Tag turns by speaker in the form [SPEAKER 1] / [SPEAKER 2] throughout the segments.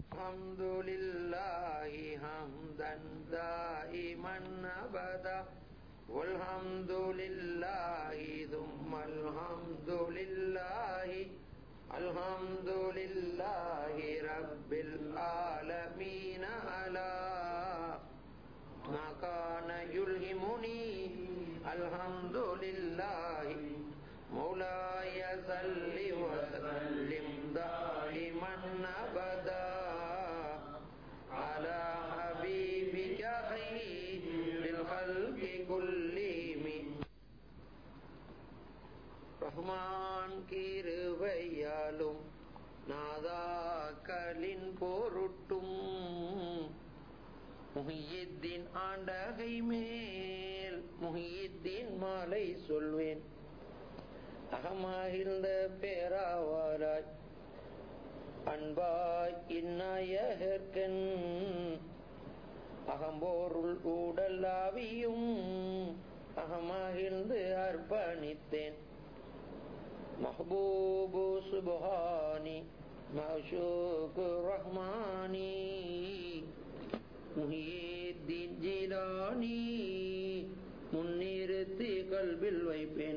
[SPEAKER 1] الحمد لله حمدا دائما أبدا والحمد لله ثم الحمد لله الحمد لله رب العالمين على ما كان يلهمني الحمد لله مولاي صل وسلم دائما ابدا على حبيبك خير الخلق كلهم ரஹ்மான் கிருவையாலும் நாதாக்களின் பொருட்டும் முஹியத்தின் ஆண்டகை மேல் முஹியத்தின் மாலை சொல்வேன் அகமாகிருந்த பேராவாராய் அன்பாய் இந்நாயகர்கன் அகம்போருள் ஊடல்லாவியும் அகமாகிருந்து அர்ப்பணித்தேன் மஹபூபு சுபஹானி மஷூக்கு ரஹ்மானி முஹியத்தின் ஜிலானி முன்னிறுத்தி கல்வில் வைப்பேன்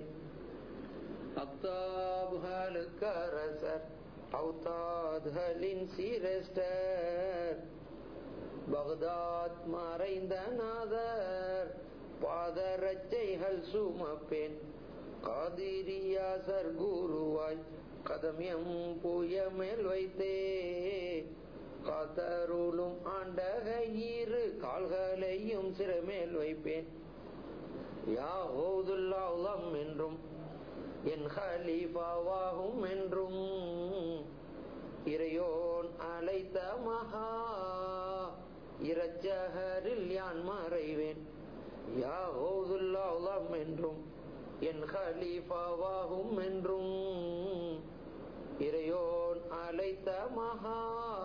[SPEAKER 1] அக்தாபுகளுக்கரசர் அவுதாத்களின் சிரஸ்டர் பகதாத் மறைந்த நாதர் பாதரச்சைகள் சுமப்பேன் காதிரியாசர் குருவாய் கதமியம் புய மேல் வைத்தே காத்தருளும் ஆண்டக இரு கால்களையும் சிறமேல் வைப்பேன் யாஹோதுல்லாம் என்றும் என் ஹலீஃபாவாகும் என்றும் இறையோன் அழைத்த மகா இரச்சகரில் யான் மறைவேன் யாஹோதுல்லாம் என்றும் என் ஹலீஃபாவாகும் என்றும் இறையோன் அழைத்த மகா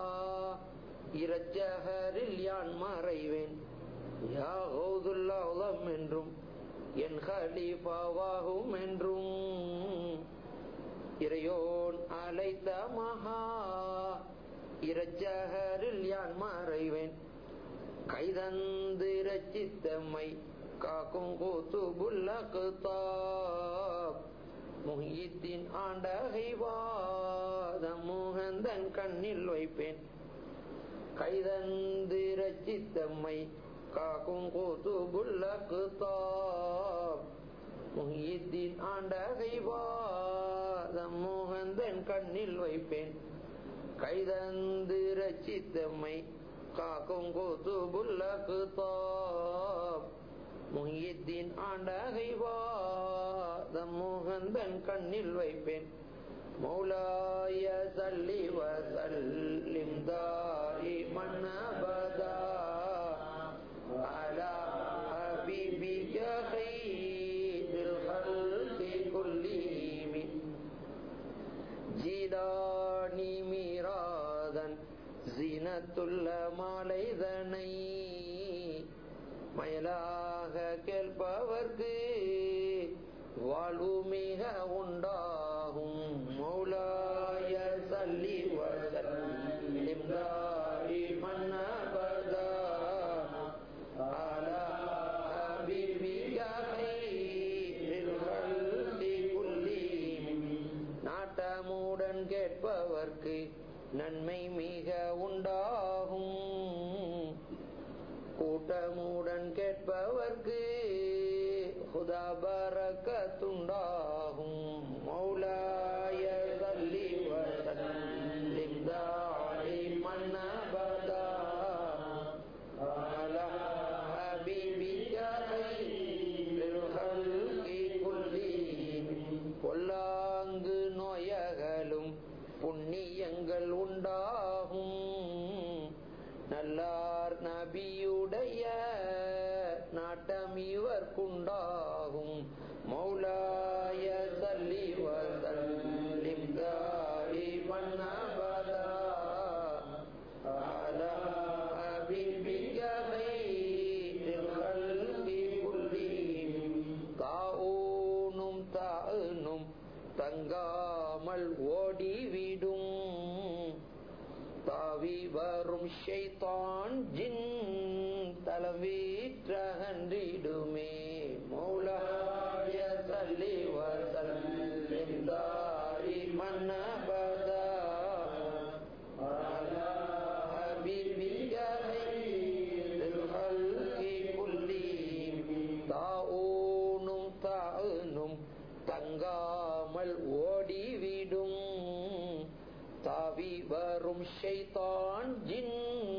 [SPEAKER 1] இரச்சகரில் யான் மறைவேன் யாஹோதுல்லாம் என்றும் என் ஹலீஃபாவாகும் என்றும் இறையோன் அழைத்த மகா இரச்சகரில் யான் மறைவேன் கைதந்து ரச்சித்தம்மை காக்கும் கூத்துபுல்லகுத்தாப் முஹியத்தின் ஆண்டகை வாதம் முகந்தன் கண்ணில் வைப்பேன் கைதந்து ரச்சித்தம்மை காக்கும் கூத்துபுல்லகுத்தாப் முஹியத்தின் ஆண்டகை வாதம் முகந்தன் கண்ணில் வைப்பேன் கைதந்து ரச்சித்தம்மை காக்கும் கூத்துபுல்லகுத்தாப் முஹியத்தின் ஆண்டகை வாதம் முகந்தன் கண்ணில் வைப்பேன் மௌலாய சல்லி வசல்லிம் தாரி மன்னபதா அலா ஹபீபிக خير الخلق كلهم ஜீலானி மீராதன் ஜீனத்துள்ள மாலைதனை மயலாக கேட்பவர்க்கு வாழ்வு மிக உண்டாகும் மௌலாய சல்லி வசல்லிம்தாரி மன்னபதா ஆலா நாட்டமுடன் கேட்பவர்க்கு நன்மை மிக உண்டாகும் கூட்டமுடன் கேட்பவர்க்கு துண்டாகும் மௌலாய சல்லி வசல்லிம்தாரி மன்னபதா على حبيبك خير الخلق كلهم பொல்லாங்கு நோயகளும் புண்ணியங்கள் உண்டாகும் நல்லார் நபியுடைய நாட்டம் இவர்க்குண்டாகும் மௌலாய சல்லி வசல்லிம் தாரி மன்னபதா على حبيبك خير الخلق كلهم தாஊனும் தானும் தங்காமல் ஓடிவிடும் ஷைத்தான் ஜின் தலவீற்றகன்றிடுமே மௌலாய சல்லி வசல்லிம் தாரி மன்னபதா على حبيبك خير الخلق كلهم தாஊனும் தானும் தங்காமல் ஓடிவிடும் தாவி வரும் ஷைத்தான் ஜின்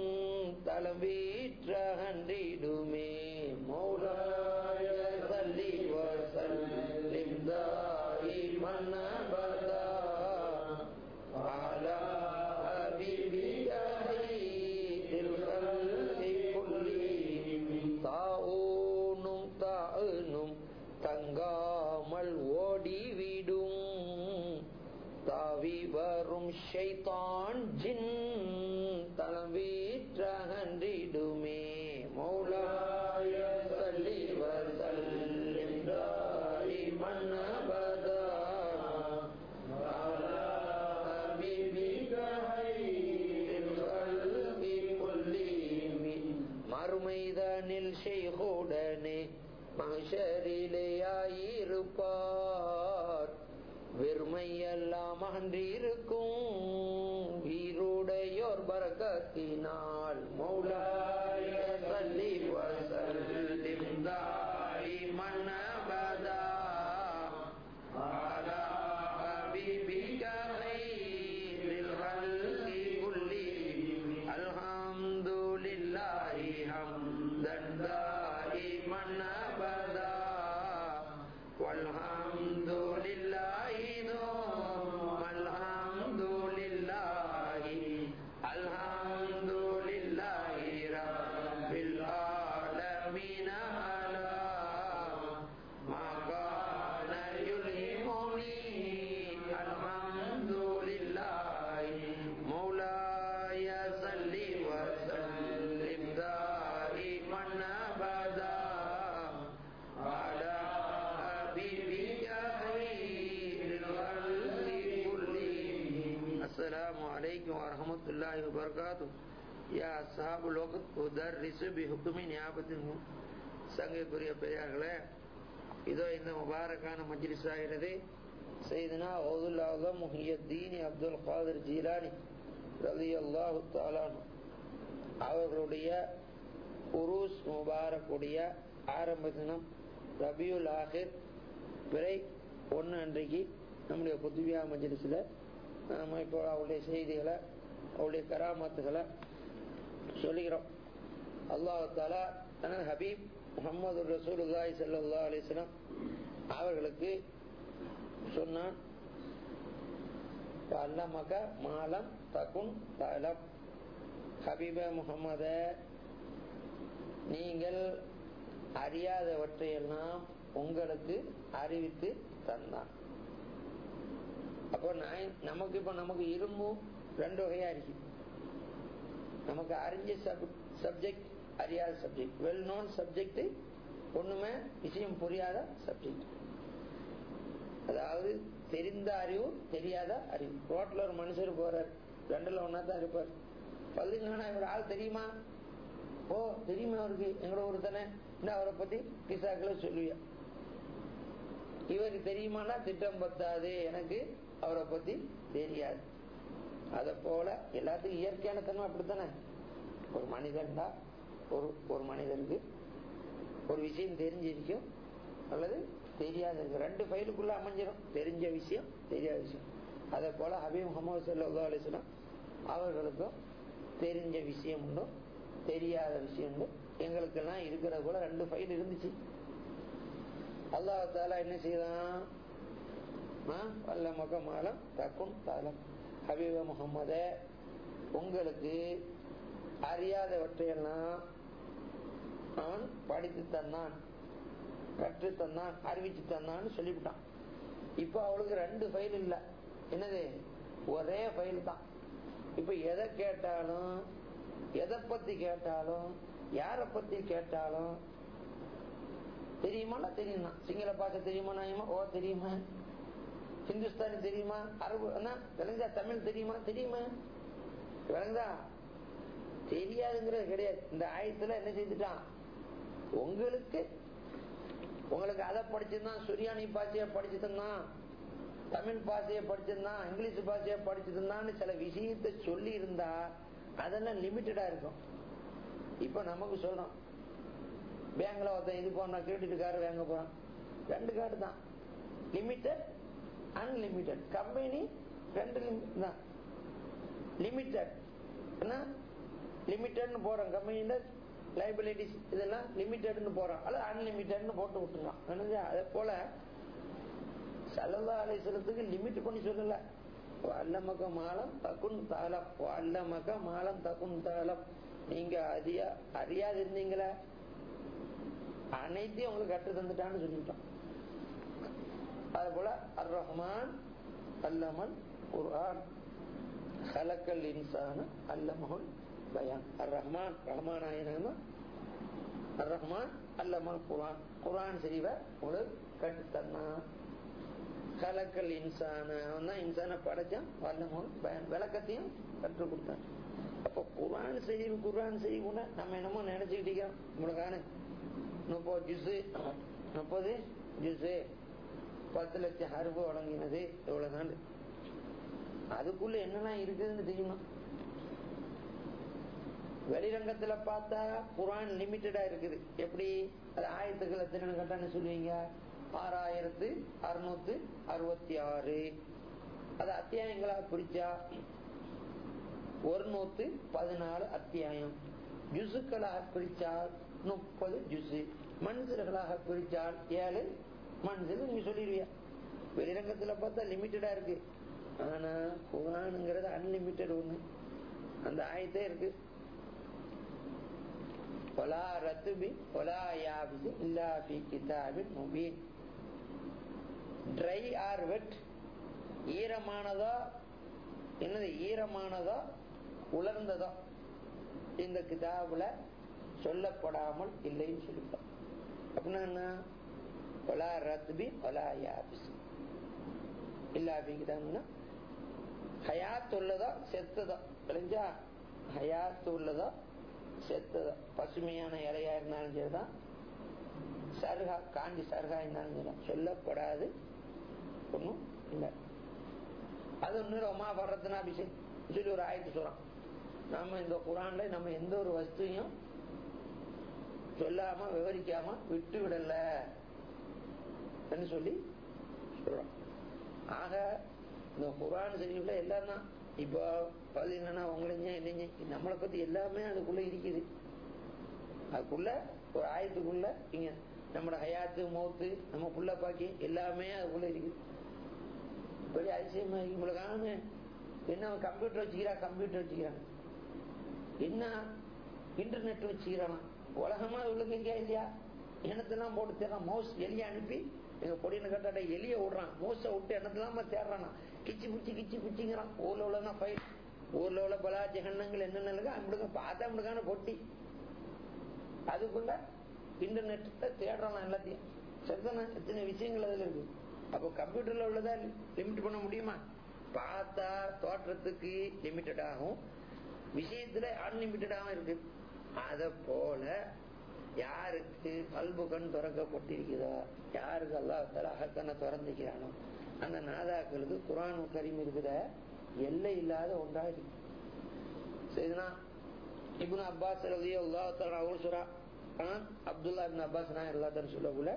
[SPEAKER 1] தலவீற்றகன்றிடுமே மௌலாய சல்லி வசல்லிம் தாரி மன்னபதா على حبيبك خير الخلق كلهم தாஊனும் தானும் தங்காமல் ஓடிவிடும் தாவி வரும் ஷைத்தான் ஜின் தளவீற்றகன்றிடுமே மௌலாய சல்லி வசல்லிம் தாரி மன்னபதா على حبيبك خير الخلق كلهم மறுமைதனில் ஷெய்கோடனே மகஷரிலேயாயிருப்பார் வெறுமையெல்லாம் அன்றிருக்கும் வீருடையோர் பரக்கத்தினால் மௌலாய சல்லி வசல்லிம் தாரி மன்னபதா على حبيبك خير الخلق كلهم الحمد لله حمدا دائما ابدا والحمد لله ثم الحمد لله الحمد لله رب العالمين على ما كان يلهمني الحمد لله مولاي صل وسلم دائما ابدا على حبيبك خير الخلق كلهم السلام عليكم ورحمة الله وبركاته يا أصحاب الوقت أدرس بحكم نيابة சங்கைக்குரிய பெரியார்களே இதோ இந்த முபாரக்கான மஜ்லிஸ் ஆகிறது செய்தனா ஓதுல்லாத முஹியத்தீனி அப்துல் காதர் ஜீலானி ரலி அல்லாஹு தாலான் அவர்களுடைய உருஸ் முபாரக்குடைய ஆரம்ப தினம் ரபியுல் ஆஹிர் பிறை ஒன்று அன்றைக்கு நம்முடைய புத்துவியா மஜ்லிஸில் நம்ம இப்போ அவருடைய செய்திகளை அவருடைய கராமத்துகளை சொல்லுகிறோம் அல்லாஹு தாலா தனது ஹபீப் முகமது ரசூலுல்லாய் சல்லா அலிஸ்லாம் அவர்களுக்கு சொன்னான் அல்லமக மாலம் தகுன் தலம் ஹபீப முகமத நீங்கள் அறியாதவற்றையெல்லாம் உங்களுக்கு அறிவித்து தந்தான் அப்போ நான் நமக்கு இப்ப நமக்கு இரும்பும் ரெண்டு வகையா இருக்கு நமக்கு அறிஞ்ச சப்ஜெக்ட் அறியாத சப்ஜெக்ட் வெல் நோன் சப்ஜெக்ட் ஒண்ணுமே விஷயம் புரியாத சப்ஜெக்ட் அதாவது தெரிந்த அறிவு தெரியாத அறிவு ரோட்ல ஒரு மனுஷர் போறார் ரெண்டுல ஒன்னா தான் இருப்பார் பள்ளிங்கன்னா இவர் ஆள் தெரியுமா ஓ தெரியுமா அவருக்கு எங்களோட ஒருத்தனை இன்னும் அவரை பத்தி கிசாக்களை சொல்லுவியா இவருக்கு தெரியுமானா திட்டம் பத்தாது எனக்கு அவரை பத்தி தெரியாது அத போல எல்லாத்துக்கும் இயற்கையான தன்மை அப்படித்தானே ஒரு மனிதன் தான் ஒரு ஒரு மனிதனுக்கு ஒரு விஷயம் தெரிஞ்சிருக்கும் அல்லது தெரியாத இருக்கு ரெண்டு ஃபைலுக்குள்ள அமைஞ்சிடும் தெரிஞ்ச விஷயம் தெரியாத விஷயம் அதே போல ஹபீ முகமது சல்லா அலிஸ்லாம் அவர்களுக்கும் தெரிஞ்ச விஷயம் உண்டும் தெரியாத விஷயம் உண்டு எங்களுக்கெல்லாம் இருக்கிறது போல ரெண்டு ஃபைல் இருந்துச்சு அல்லாஹால என்ன செய்தான் வல்ல மகமாலம் தக்கும் தாலம் ஹபீப முகமத உங்களுக்கு அறியாதவற்றையெல்லாம் அவன் படித்து தந்தான் கற்று தந்தான் அறிவிச்சு தந்தான்னு சொல்லிவிட்டான் இப்ப அவளுக்கு ரெண்டு ஃபைல் இல்ல என்னது ஒரே ஃபைல் தான் இப்ப எதை கேட்டாலும் எதை பத்தி கேட்டாலும் யார பத்தி கேட்டாலும் தெரியுமா தெரியுமா சிங்கள பாஷை தெரியுமா நாயமா ஓ தெரியுமா ஹிந்துஸ்தானி தெரியுமா அரபு விளங்குதா தமிழ் தெரியுமா தெரியுமா விளங்குதா தெரியாதுங்கிறது கிடையாது இந்த ஆயத்துல என்ன செய்துட்டான் உங்களுக்கு உங்களுக்கு அதை படிச்சிருந்தான் சுரியானி பாஷைய படிச்சிருந்தான் தமிழ் பாஷைய படிச்சிருந்தான் இங்கிலீஷ் பாஷைய படிச்சிருந்தான்னு சில விஷயத்த சொல்லி இருந்தா அதெல்லாம் லிமிட்டடா இருக்கும் இப்ப நமக்கு சொல்றோம் பேங்க்ல ஒருத்தன் இது போனா கிரெடிட் கார்டு வாங்க போறான் ரெண்டு கார்டு தான் லிமிட்டட் அன்லிமிட்டட் கம்பெனி ரெண்டு தான் லிமிட்டட் லிமிட்டட்னு போறோம் கம்பெனியில லைபிலிட்டிஸ் இதெல்லாம் லிமிட்டட்னு போறோம் அல்லது அன்லிமிட்டட்னு போட்டு விட்டுருக்கான் அதே போல சல்லா அலிஸ்லத்துக்கு லிமிட் பண்ணி சொல்லல அல்லமக்க மாலம் தக்குன் தாளம் அல்லமக்க மாலம் தக்குன் தாளம் நீங்க அதிக அறியாது இருந்தீங்களே அனைத்தையும் உங்களுக்கு கற்று தந்துட்டான்னு சொல்லிட்டோம் அது போல அர் ரஹ்மான் அல்லமன் குர்ஆன் ஹலக்கல் இன்சான அல்லமஹுல் பயான் அர் ரஹ்மான் ரஹ்மான் ஆயினா அர் ரஹ்மான் அல்லமல் குர்ஆன் குர்ஆன் செய்வ உங்களுக்கு கற்று தந்தான் கலக்கல் இன்சான அவன் தான் இன்சான படைச்சான் வல்லமோன் பயன் விளக்கத்தையும் கற்றுக் கொடுத்தான் அப்ப குரான் செய்தி குரான் செய்தி கூட நம்ம என்னமோ நினைச்சுக்கிட்டு இருக்கிறோம் உங்களுக்கான முப்பது ஜுசு முப்பது ஜுசு பத்து லட்சம் அறுப்பு வழங்கினது இவ்வளவுதான் அதுக்குள்ள என்னெல்லாம் இருக்குதுன்னு தெரியுமா வெளிரங்கத்துல பார்த்தா குரான் லிமிட்டடா இருக்குது எப்படி அது ஆயிரத்துக்கள் எத்தனை கட்டான்னு சொல்லுவீங்க ஆறாயிரத்து அறுநூத்து அறுபத்தி ஆறு அது அத்தியாயங்களா பிரிச்சா ஒரு நூத்து பதினாலு அத்தியாயம் ஜுசுக்களாக பிரிச்சால் முப்பது ஜுசு மன்சில்களாக பிரிச்சால் ஏழு மன்சில் நீங்க சொல்லிடுவியா வெளிரங்கத்துல பார்த்தா லிமிட்டடா இருக்கு ஆனா குரானுங்கிறது அன்லிமிட்டட் ஒண்ணு அந்த ஆயத்தே இருக்கு ஒலா ரத்துபி ஒலா யாபிசி இல்லா பி கிதாபின் முபீன் ட்ரை ஆர் வெட் ஈரமானதோ என்னது ஈரமானதோ உலர்ந்ததோ இந்த கிதாபுல சொல்லப்படாமல் இல்லைன்னு சொல்லிட்டோம் அப்படின்னா என்ன ஒலா ரத்பி ஒலா யாபிஸ் இல்லா பி கிதாப்னா ஹயாத் உள்ளதோ செத்ததோ தெரிஞ்சா ஹயாத் உள்ளதோ செத்ததோ பசுமையான இலையா இருந்தாலும் சரிதான் சருகா காஞ்சி சருகா இருந்தாலும் சரிதான் சொல்லப்படாது ஒன்றும் இல்லை அது ஒண்ணு ரொமா படுறதுனா அபிஷேக் சொல்லி ஒரு ஆயத்து சொல்றான் நம்ம இந்த குரான்ல நம்ம எந்த ஒரு வஸ்துவையும் சொல்லாம விவரிக்காம விட்டு விடல சொல்லி சொல்றோம் ஆக இந்த குரான் சரிவுல எல்லாம் தான் இப்போ பாத்தீங்கன்னா உங்களைங்க இல்லைங்க நம்மளை பத்தி எல்லாமே அதுக்குள்ள இருக்குது அதுக்குள்ள ஒரு ஆயத்துக்குள்ள இங்க நம்மளோட ஹயாத்து மௌத்து நம்ம புள்ள பாக்கி எல்லாமே அதுக்குள்ள இருக்குது பெரிய அதிசயமா இவங்களுக்கான என்ன கம்ப்யூட்டர் வச்சுக்கிறா கம்ப்யூட்டர் வச்சுக்கிறாங்க என்ன இன்டர்நெட் வச்சுக்கிறான் உலகமா இவளுக்கு எங்கேயா இல்லையா எண்ணத்தெல்லாம் போட்டு தேடுறான் மவுஸ் எலிய அனுப்பி எங்க பொடியின கட்டாட்ட எலிய விடுறான் மவுஸை விட்டு எண்ணத்தெல்லாம் தேடுறான் கிச்சி பிடிச்சி கிச்சி பிடிச்சிங்கிறான் ஊர்ல உள்ள ஃபைல் ஊர்ல உள்ள பலா ஜெகன்னங்கள் என்னென்ன இருக்கு அப்படிங்க பார்த்தா அப்படிக்கான பொட்டி அதுக்குள்ள இன்டர்நெட் தேடுறான் எல்லாத்தையும் சரிதானே எத்தனை விஷயங்கள் அதுல இருக்கு அப்போ கம்ப்யூட்டர்ல உள்ளதா லிமிட் பண்ண முடியுமா பார்த்தா தோற்றத்துக்கு லிமிட்டட் ஆகும் விஷயத்துல அன்லிமிட்டடாகவும் இருக்கு அத போல யாருக்கு கல்பு கண் திறக்கப்பட்டிருக்கிறதோ யாருக்கு அல்லாஹால அகக்கண்ணை திறந்துக்கிறானோ அந்த நாதாக்களுக்கு குரான் கரீம் இருக்கிற எல்லை இல்லாத ஒன்றா இருக்கு சரினா இப்னு அப்பாஸ் ரவி அல்லா அவங்க சொல்றா அப்துல்லா இப்னு அப்பாஸ் நான் எல்லாத்தையும் சொல்லக்குள்ள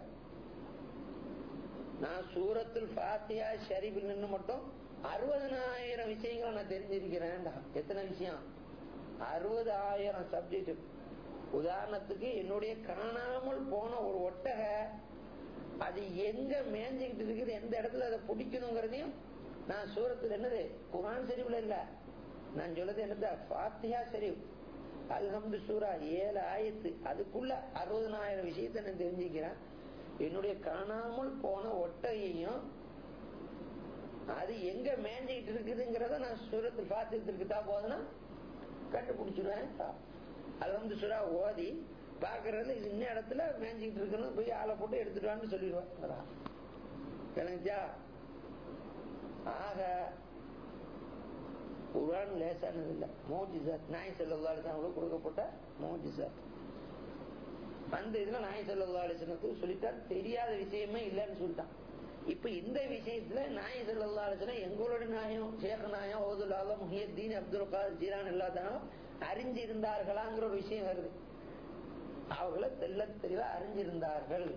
[SPEAKER 1] நான் சூரத்தில் பாத்தியா ஷரீஃபில் நின்று மட்டும் அறுபதனாயிரம் விஷயங்களை நான் தெரிஞ்சிருக்கிறேன் எத்தனை விஷயம் அறுபதாயிரம் சப்ஜெக்ட் உதாரணத்துக்கு என்னுடைய காணாமல் போன ஒரு ஒட்டக அது எங்க மேஞ்சுக்கிட்டு இருக்குது எந்த இடத்துல அதை பிடிக்கணுங்கிறதையும் நான் சூரத்தில் என்னது குரான் சரிவுல இல்ல நான் சொல்றது என்னது பாத்தியா சரிவு அல்ஹம்து சூரா ஏழு ஆயத்து அதுக்குள்ள அறுபதனாயிரம் விஷயத்தை நான் தெரிஞ்சுக்கிறேன் என்னுடைய காணாமல் போன ஒட்டையையும் அது எங்க மேஞ்சிட்டு இருக்குதுங்கிறத நான் சூரத்தில் பார்த்துட்டு தான் போதுன்னா கண்டுபிடிச்சிருவேன் அது வந்து சுறா ஓதி பாக்குறது இது இன்ன இடத்துல மேஞ்சிட்டு இருக்கணும் போய் ஆளை போட்டு எடுத்துட்டு சொல்லிடுவேன் விளங்கிச்சா ஆக குரான் லேசானது இல்ல மோஜிசாத் நாய் செல்லவாளுக்கு கொடுக்கப்பட்ட மோஜிசாத் அந்த இதுல நாய் செல்லவாளுக்கு சொல்லிட்டார் தெரியாத விஷயமே இல்லைன்னு சொல்லிட்டான் இப்ப இந்த விஷயத்துல நாய் செல்லவாளுச்சுனா எங்களோட நாயம் சேக நாயம் ஓதுலால முஹியத்தீன் அப்துல் காதர் ஜீரான் இல்லாதானோ அறிஞ்சிருந்தார்களாங்கிற ஒரு விஷயம் வருது அவங்கள தெல்ல தெளிவா அறிஞ்சிருந்தார்கள்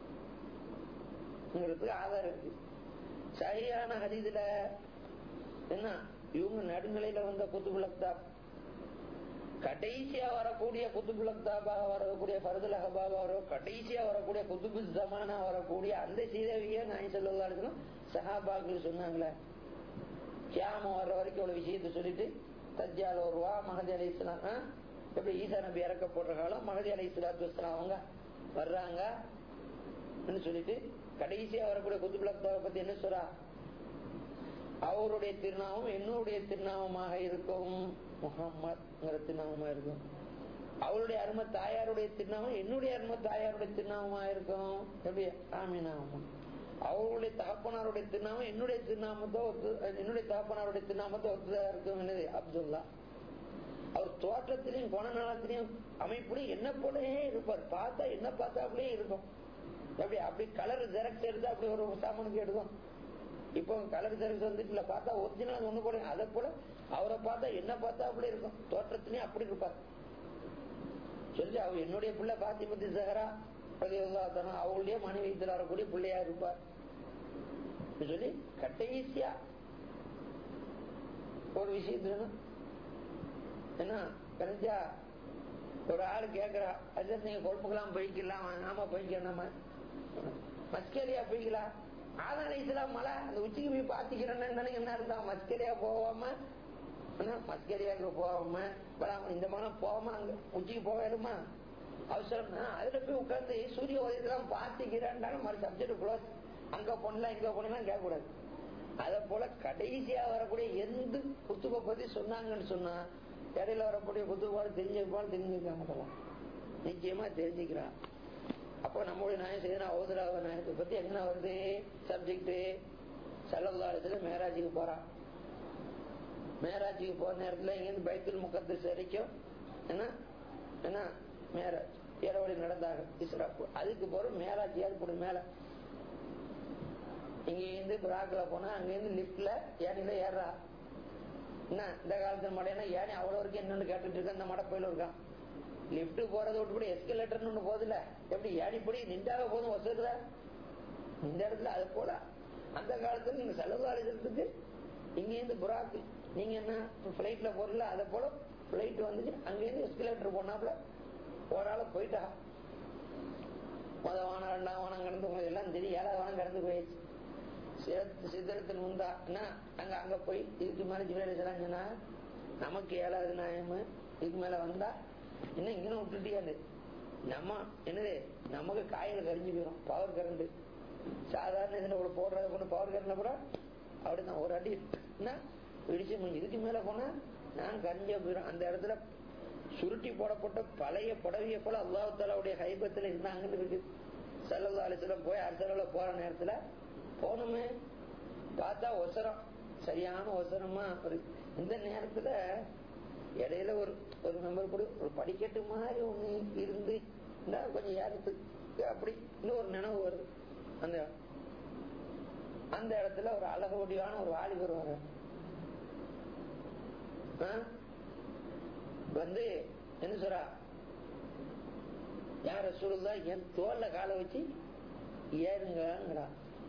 [SPEAKER 1] ஆதாரம் இருக்கு சரியான ஹதீதுல என்ன இவங்க நடுநிலையில வந்த குத்துபுலக்தா கடைசியா வரக்கூடிய குத்துபுலக்தாபா வரக்கூடிய பருதுல் அகபாபா வர கடைசியா வரக்கூடிய குத்துபு ஜமானா வரக்கூடிய அந்த சீதவிய நான் சொல்லலாம் சஹாபாக்கள் சொன்னாங்களே கியாமம் வர்ற வரைக்கும் உள்ள விஷயத்த சொல்லிட்டு தஜ்ஜால் வருவா மகதி அலி இஸ்லாம் எப்படி ஈசா நபி இறக்க போடுற காலம் மகதி அலி இஸ்லாத்து வஸ்லாம் அவங்க வர்றாங்க சொல்லிட்டு கடைசியா வரக்கூடிய குத்துபுலக்தாவை பத்தி என்ன சொல்றா அவருடைய திருநாமம் என்னுடைய திருநாமமாக இருக்கும் முகம்மதுங்கிற திருநாமமா இருக்கும் அவருடைய அரும தாயாருடைய திருநாமம் என்னுடைய அரும தாயாருடைய திருநாமமா இருக்கும் எப்படி ஆமினாமம் அவருடைய தகப்பனாருடைய திருநாமம் என்னுடைய திருநாமத்தை ஒத்து என்னுடைய தகப்பனாருடைய திருநாமத்தை ஒத்துதா இருக்கும் என்னது அப்துல்லா அவர் தோற்றத்திலையும் குணநலத்திலையும் அமைப்புலையும் என்ன போலயே இருப்பார் பார்த்தா என்ன பார்த்தாப்புலயே இருக்கும் எப்படி அப்படி கலர் ஜெரக்ஸ் எடுத்து அப்படி ஒரு சாமானுக்கு எடுக்கும் இப்போ கலர் ஜெரக்ஸ் வந்துட்டு பார்த்தா ஒரிஜினல் ஒண்ணு கூட அதை போல அவரை பார்த்தா என்ன பார்த்தா அப்படி இருக்கும் தோற்றத்திலையும் அப்படி இருப்பார் சொல்லி அவர் என்னுடைய பிள்ளை பாத்திமதி சஹரா அவங்களுடைய மனைவியத்தில் வரக்கூடிய பிள்ளையா இருப்பார் சொல்லி கடைசியா ஒரு விஷயத்துல என்ன கரைஞ்சா ஒரு ஆள் கேக்குறா அது நீங்க கொழுப்புக்கெல்லாம் போய்க்கலாம் ஆமா போய்க்கலாம் மஸ்கேலியா போய்க்கலாம் ஆதார இஸ்லாம் மலை அந்த உச்சிக்கு போய் பாத்திக்கிறேன்னு என்ன இருந்தா மஸ்கேலியா போவாம மஸ்கேலியாவுக்கு போகாம இந்த மனம் போகாம அங்க உச்சிக்கு போகணுமா அவசரம் அதுல போய் உட்கார்ந்து சூரிய உதயத்தெல்லாம் பாத்திக்கிறேன்டாலும் மறு சப்ஜெக்ட் க்ளோஸ் அங்க போனலாம் இங்க போனலாம் கேட்க கூடாது அத போல கடைசியா வரக்கூடிய எந்த புத்துக்க பத்தி சொன்னாங்கன்னு சொன்னா இடையில வரக்கூடிய புத்துப்பாடு தெரிஞ்சிருப்பாலும் தெரிஞ்சுக்க மாட்டலாம் நிச்சயமா தெரிஞ்சுக்கிறான் அப்போ நம்மளுடைய நாயம் செய்தனா ஓதுராக நாயத்தை பத்தி என்ன வருது சப்ஜெக்ட் செலவுல மேராஜுக்கு போறான் மேராஜுக்கு போற நேரத்துல இங்கிருந்து பைத்துல் முக்கத்து வரைக்கும் என்ன என்ன மேராஜ் இரவழி நடந்தாங்க இஸ்ராப்பு அதுக்கு போற மேராஜ் ஏற்படு மேல இங்க இருந்து பிராக்ல போனா அங்க இருந்து லிப்ட்ல ஏனில ஏறா என்ன இந்த காலத்து மடையா ஏனி அவ்வளவு வரைக்கும் என்னன்னு கேட்டுட்டு இருக்க அந்த மடை போயில இருக்கான் லிப்ட் போறத விட்டு கூட எஸ்கலேட்டர் ஒண்ணு போதில்ல எப்படி ஏனிப்படி நின்றாக போதும் வசதில இந்த இடத்துல அது போல அந்த காலத்துல நீங்க செலவாளிகளுக்கு இங்க இருந்து புறாக்கு நீங்க என்ன பிளைட்ல போறல அதை போல பிளைட் வந்துச்சு அங்க இருந்து எஸ்கலேட்டர் போனாப்ல ஒரு ஆள் போயிட்டா முத வானம் ரெண்டாம் வானம் கடந்து எல்லாம் தெரியும் ஏழாவது வானம் கடந்து போயிடுச்சு சித்திரத்தில் முந்தா என்ன அங்க அங்க போய் இதுக்கு மேல ஜிவேலேசலாம் சொன்னா நமக்கு ஏழாவது நியாயம் இதுக்கு மேல வந்தா இன்னும் இங்கே விட்டுட்டியாது நம்ம என்னது நமக்கு காயில் கரிஞ்சு போயிடும் பவர் கரண்ட் சாதாரண இதுல ஒரு போடுறத கொண்டு பவர் கரண்ட் கூட அப்படிதான் ஒரு அடி இடிச்சு இதுக்கு மேல போனா நான் கரிஞ்ச போயிடும் அந்த இடத்துல சுருட்டி போடப்பட்ட பழைய புடவைய போல அல்லாஹாலாவுடைய ஹைபத்துல இருந்தாங்கன்னு இருக்கு செல்லல்லா அலிசலம் போய் அரசல போற நேரத்துல போகணுமே பார்த்தா ஒசரம் சரியான ஒசரமா ஒரு இந்த நேரத்துல இடையில ஒரு ஒரு நம்பர் கூட ஒரு படிக்கட்டு மாதிரி ஒண்ணு இருந்து கொஞ்சம் ஏறத்து அப்படி இன்னும் ஒரு நினைவு வருது அந்த அந்த இடத்துல ஒரு அழகு ஒடிவான ஒரு வாலிபர் வர வந்து என்ன சொல்றா யார சொல்லுதா என் தோல்ல காலை வச்சு ஏறுங்கிறா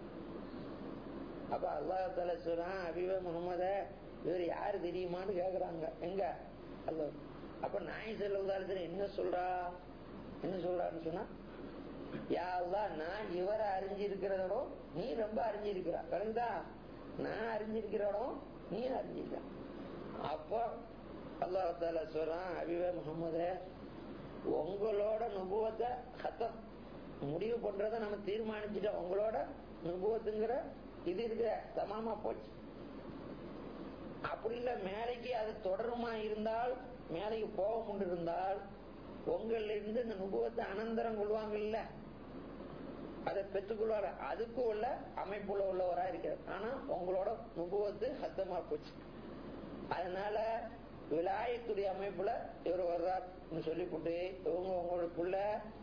[SPEAKER 1] அப்ப அல்லாஹால சொல்றான் அபிவ முகமத இவர் யாரு தெரியுமான்னு கேக்குறாங்க எங்க அல்ல அப்ப நாய் செல்வதாலத்துல என்ன சொல்றா என்ன சொல்றான்னு சொன்னா யாவா நான் இவரை அறிஞ்சிருக்கிறதோட நீ ரொம்ப அறிஞ்சிருக்கிறா கலந்தா நான் அறிஞ்சிருக்கிறோட நீ அறிஞ்சிருக்க அப்போ அல்லாஹால சொல்றான் அபிவ முகமத உங்களோட நுபுவத்தை கத்தம் முடிவு பண்றத நம்ம தீர்மானிச்சுட்டோம் உங்களோட நுபுவத்துங்கிற இது இருக்கிற தமாமா போச்சு அப்படி இல்ல மேலைக்கு அது தொடருமா இருந்தால் மேலைக்கு போக கொண்டு இருந்தால் உங்கள இருந்து இந்த நுபுவத்தை அனந்தரம் கொள்வாங்க இல்ல அதை பெற்றுக்கொள்வார அதுக்கு உள்ள அமைப்புல உள்ளவரா இருக்கிறது ஆனா உங்களோட நுபுவத்து சத்தமா போச்சு அதனால விலாயத்துடைய அமைப்புல இவர் வர்றார்னு சொல்லி போட்டு இவங்க உங்களுக்குள்ள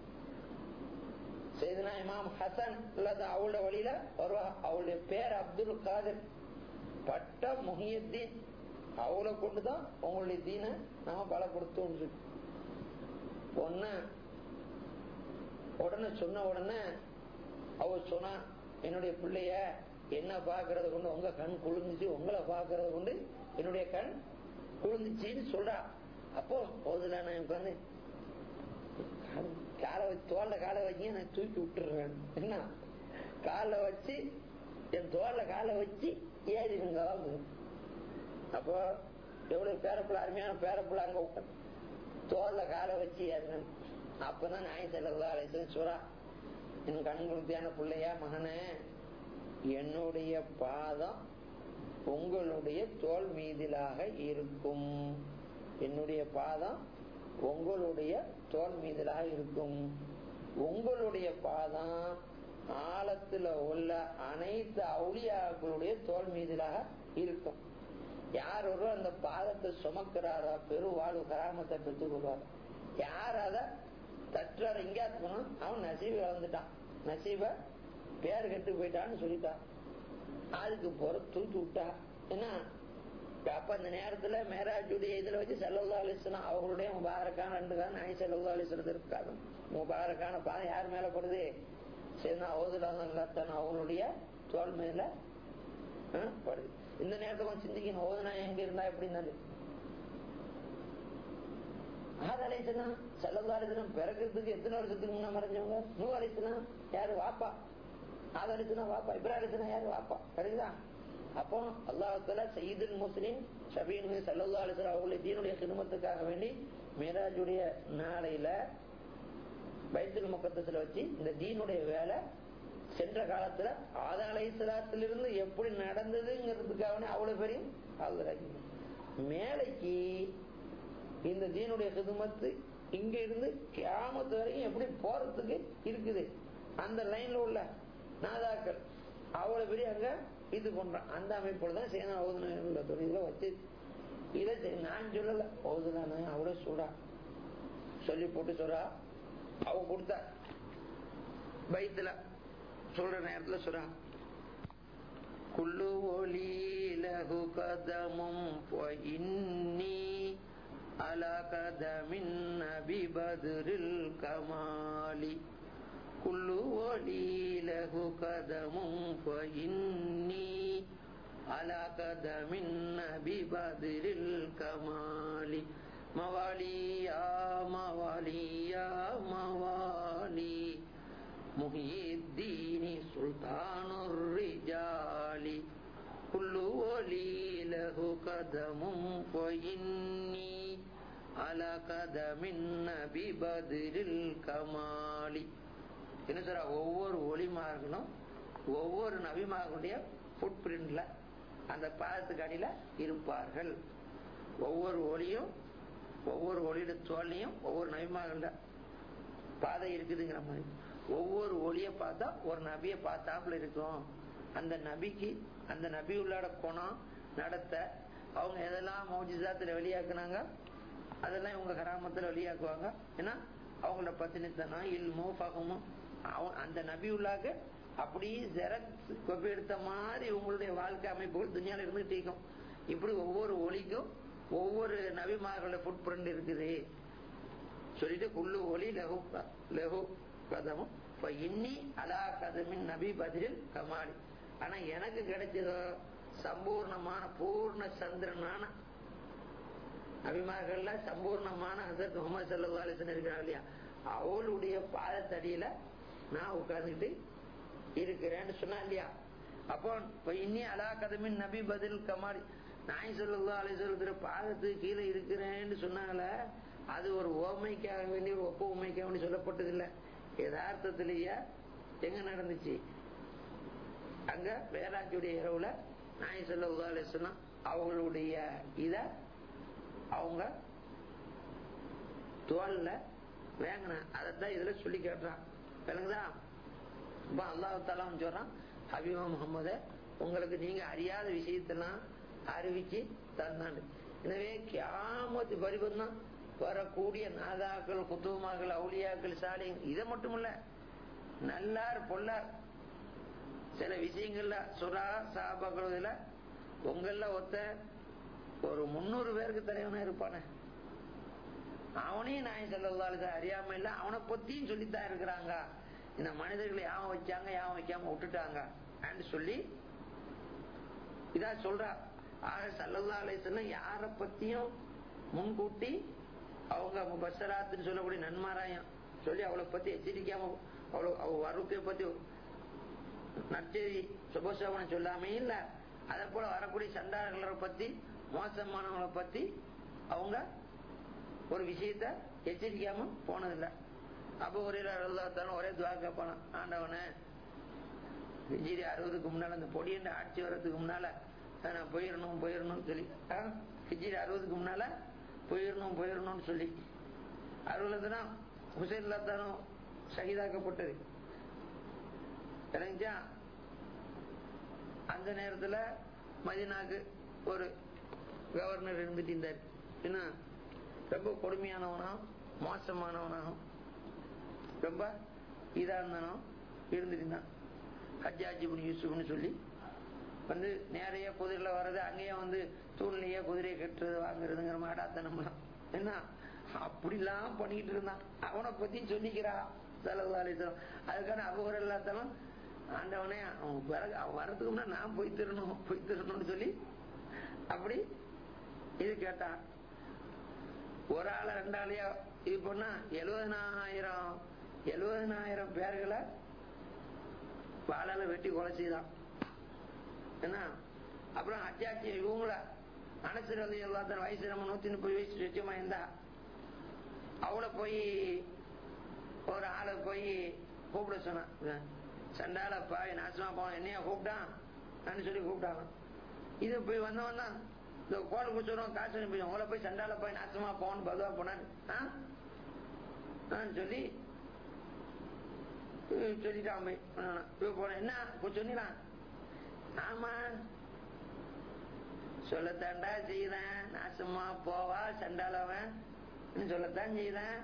[SPEAKER 1] செய்தனா இமாம் ஹசன் அல்லது அவளோட வழியில வருவா அவளுடைய பேர் அப்துல் காதர் பட்ட முஹியத்தீன் அவளை கொண்டுதான் உங்களுடைய தீனை நாம பலப்படுத்தோம் ஒன்னு உடனே சொன்ன உடனே அவ சொன்னா என்னுடைய பிள்ளைய என்ன பாக்குறத கொண்டு உங்க கண் குளிர்ந்துச்சு உங்களை பாக்குறத கொண்டு என்னுடைய கண் குளிர்ந்துச்சின்னு சொல்றா அப்போ போதுல நான் உட்காந்து காலை வச்சு தோல்ல காலை வச்சு நான் தூக்கி விட்டுறேன் என்ன காலை வச்சு என் தோல்ல காலை வச்சு ஏறிடுங்க அப்போ எவ்வளவு பேரப்புல அருமையான பேரப்புல அங்க உட்காந்து தோல்ல காலை வச்சு ஏறினேன் அப்பதான் நாய் செல்லா அழைத்து சுறா என் கண் குருத்தியான பிள்ளையா மகனே என்னுடைய பாதம் உங்களுடைய தோல் மீதிலாக இருக்கும் என்னுடைய பாதம் உங்களுடைய தோல் மீதிலாக இருக்கும் உங்களுடைய பாதம் ஆழத்துல உள்ள அனைத்து அவுளியாக்களுடைய தோல் மீதிலாக இருக்கும் யார் ஒரு அந்த பாதத்தை சுமக்கிறாரோ பெருவாழ்வு கராமத்தை பெற்றுக் கொள்வார் யார் அத தட்டுறாரு எங்கேயா போனோம் அவன் நசீப இழந்துட்டான் நசீப பேர் கெட்டு போயிட்டான்னு சொல்லிட்டான் அதுக்கு போற தூக்கி விட்டா என்ன அப்ப அந்த நேரத்துல மேராஜுடைய இதுல வச்சு செல்லல்லா அலிஸ்லாம் அவங்களுடைய முபாரக்கான ரெண்டு காலம் நாய் செல்லல்லா அலிஸ்லது இருக்காது முபாரக்கான பாதம் யார் மேல படுது சரி ஓதுலாத்தான் அவங்களுடைய தோல் மேல படுது இந்த நேரத்தை கொஞ்சம் சிந்திக்கணும் ஓதுனா எங்க இருந்தா எப்படி இருந்தாரு ஆதலைசலாம் செல்லதாரிசனம் பிறக்கிறதுக்கு எத்தனை வருஷத்துக்கு முன்ன மறைஞ்சவங்க நூ அலிசலாம் யாரு வாப்பா ஆதரிசனம் வாப்பா இப்ராஹிசனம் யாரு வாப்பா சரிதா அப்போ அல்லாஹால சயீதுல் முஸ்லிம் ஷபீன் சல்லா அலிஸ்லாம் அவங்களுடைய தீனுடைய சிறுமத்துக்காக வேண்டி மேராஜுடைய நாளையில பைத்துல் முக்கத்துல வச்சு இந்த தீனுடைய வேலை சென்ற காலத்துல ஆதா அலைசலாத்திலிருந்து எப்படி நடந்ததுங்கிறதுக்காக அவ்வளவு பெரிய ஆதராக்கி மேலைக்கு இந்த தீனுடைய சிதுமத்து இங்க இருந்து கிராமத்து வரைக்கும் எப்படி போறதுக்கு இருக்குது அந்த லைன்ல உள்ள நாதாக்கள் அவ்வளவு பெரிய அங்க இது பண்றான் அந்த அமைப்போட தான் சேனா ஓதுன தொழில வச்சு இதை சரி நான் சொல்லல ஓதுதானே அவ்வளவு சொல்றா சொல்லி போட்டு சொல்றா அவ கொடுத்தா பைத்துல சொல்ற நேரத்துல சொல்றா குள்ளு ஒளி லகு கதமும் இன்னி على قدم النبي بدر الكمال كل ولي له قدم فإني على قدم النبي بدر الكمال موالي يا موالي يا موالي محي الدين سلطان الرجال كل ولي له قدم فإني على قدم النبي بدر الكمال என்ன சொல்ற ஒவ்வொரு ஒளிமார்களும் ஒவ்வொரு நபிமார்களுடைய ஃபுட் பிரிண்ட்ல அந்த பாதத்துக்கு அடியில இருப்பார்கள் ஒவ்வொரு ஒளியும் ஒவ்வொரு ஒளியோட தோல்லையும் ஒவ்வொரு நபிமார்கள பாதை இருக்குதுங்கிற மாதிரி ஒவ்வொரு ஒளிய பார்த்தா ஒரு நபிய பார்த்தாப்புல இருக்கும் அந்த நபிக்கு அந்த நபி உள்ளாட குணம் நடத்த அவங்க எதெல்லாம் மௌஜிசாத்துல வெளியாக்குனாங்க அதெல்லாம் இவங்க கராமத்துல வெளியாக்குவாங்க ஏன்னா அவங்களோட பத்தினித்தனம் இல்மோ பகமும் அந்த நபி உள்ளாக்க அப்படியே ஜெரக்ஸ் கொப்பி எடுத்த மாதிரி உங்களுடைய வாழ்க்கை அமைப்புகள் துணியால இருந்துட்டு இருக்கும் இப்படி ஒவ்வொரு ஒளிக்கும் ஒவ்வொரு நபிமார்களோட ஃபுட் பிரிண்ட் இருக்குது சொல்லிட்டு குள்ளு ஒளி லகு லகு கதமும் இன்னி அலா கதமின் நபி பதிலில் கமாலி ஆனா எனக்கு கிடைச்சதோ சம்பூர்ணமான பூர்ண சந்திரனான நபிமார்கள்ல சம்பூர்ணமான ஹசரத் முகமது சல்லா அலிசன் இருக்கிறாங்க இல்லையா அவளுடைய பாதத்தடியில நான் உட்கார்ந்துட்டு இருக்கிறேன்னு சொன்னா இல்லையா அப்போ இன்னி அலா கதமின் நபி பதில் கமாலி நாய் சொல்லா அலிசல்லுற பாதத்துக்கு கீழே இருக்கிறேன்னு சொன்னாங்களே அது ஒரு ஓமைக்காக வேண்டி ஒரு ஒப்ப உமைக்காக வேண்டி சொல்லப்பட்டது இல்ல யதார்த்தத்திலேயே எங்க நடந்துச்சு அங்க வேளாச்சுடைய இரவுல நாய் சொல்ல அலிஸ்லாம் அவங்களுடைய இத அவங்க தோல்ல வேங்கின அதைத்தான் இதுல சொல்லி கேட்டான் விளங்குதா இப்ப அல்லாஹாலாம் சொல்றான் ஹபீபா முகமது உங்களுக்கு நீங்க அறியாத விஷயத்தெல்லாம் அறிவிச்சு தந்தாண்டு எனவே கியாமத்து பரிபந்தம் வரக்கூடிய நாதாக்கள் குத்துமாக்கள் அவுளியாக்கள் சாலிங் இதை மட்டும் இல்ல நல்லார் பொல்லார் சில விஷயங்கள்ல சுறா சாபாக்கள் உங்கள ஒத்த ஒரு முன்னூறு பேருக்கு தலைவனா இருப்பானே அவனையும் நாய் செல்லதால அறியாம இல்ல அவனை பத்தியும் சொல்லித்தான் இருக்கிறாங்க இந்த மனிதர்களை யாவம் வச்சாங்க யாவம் வைக்காம விட்டுட்டாங்க சொல்லி இதா சொல்றா ஆக சல்லல்லா அலிசல்லம் யார பத்தியும் முன்கூட்டி அவங்க பஸ்ஸராத்துன்னு சொல்லக்கூடிய நன்மாராயம் சொல்லி அவளை பத்தி எச்சரிக்காம அவ்வளவு அவ வருக்கை பத்தி நற்செய்தி சுபசோபனம் சொல்லாமே இல்ல அதே போல வரக்கூடிய சண்டாளர்களை பத்தி மோசமானவங்களை பத்தி அவங்க ஒரு விஷயத்த எச்சரிக்காம போனதில்லை அப்போ ஒரே எல்லாத்தாலும் ஒரே துவா கேட்பான ஆண்டவனே ஹிஜிரி அறுபதுக்கு முன்னால அந்த பொடியண்ட ஆட்சி வர்றதுக்கு முன்னால நான் போயிடணும் போயிடணும்னு சொல்லி ஹிஜிரி அறுபதுக்கு முன்னால போயிடணும் போயிடணும்னு சொல்லி அறுபதுல தான் ஹுசைன் தானும் சகிதாக்கப்பட்டது தெரிஞ்சா அந்த நேரத்துல மதினாக்கு ஒரு கவர்னர் இருந்துட்டு இருந்தார் என்ன ரொம்ப கொடுமையானவனாகும் மோசமானவனாகும் ரொம்ப இதா இருந்தானும் இருந்துட்டு இருந்தான் ஹஜ்ஜாஜிபுன் யூசுப்னு சொல்லி வந்து நேரைய குதிரையில வர்றது அங்கேயே வந்து தூண்லயே குதிரையை கட்டுறது வாங்குறதுங்கிற மாடாத்தனம்லாம் என்ன அப்படிலாம் பண்ணிக்கிட்டு இருந்தான் அவனை பத்தி சொல்லிக்கிறா செலவாளித்தனம் அதுக்கான அபுகர் எல்லாத்தாலும் ஆண்டவனே அவன் வர அவன் வர்றதுக்கு முன்னாடி நான் போய் தரணும் போய் தரணும்னு சொல்லி அப்படி இது கேட்டான் ஒரு ஆள ரெண்டாளையா இது பண்ணா எழுபதனாயிரம் எழுபதனாயிரம் பேர்களை வாழால வெட்டி கொலை செய்தான் என்ன அப்புறம் அச்சாச்சி இவங்கள அனசர் வந்து எல்லாத்தரும் வயசு நம்ம நூத்தி முப்பது வயசு நிச்சயமா இருந்தா அவளை போய் ஒரு ஆளை போய் கூப்பிட சொன்னான் சண்டாலப்பா நாசமா போன என்னையா கூப்பிட்டான் சொல்லி கூப்பிட்டாங்க இது போய் வந்தவன் தான் இந்த கோல் குச்சோம் காசு அனுப்பி உங்களை போய் சண்டால போய் நாசமா போன்னு பதுவா போனான்னு சொல்லி சொல்லிட்டான் போய் போன என்ன சொன்னான் ஆமா சொல்லத்தாண்டா செய்யறேன் நாசமா போவா சண்டாலவன் சொல்லத்தான் செய்யறேன்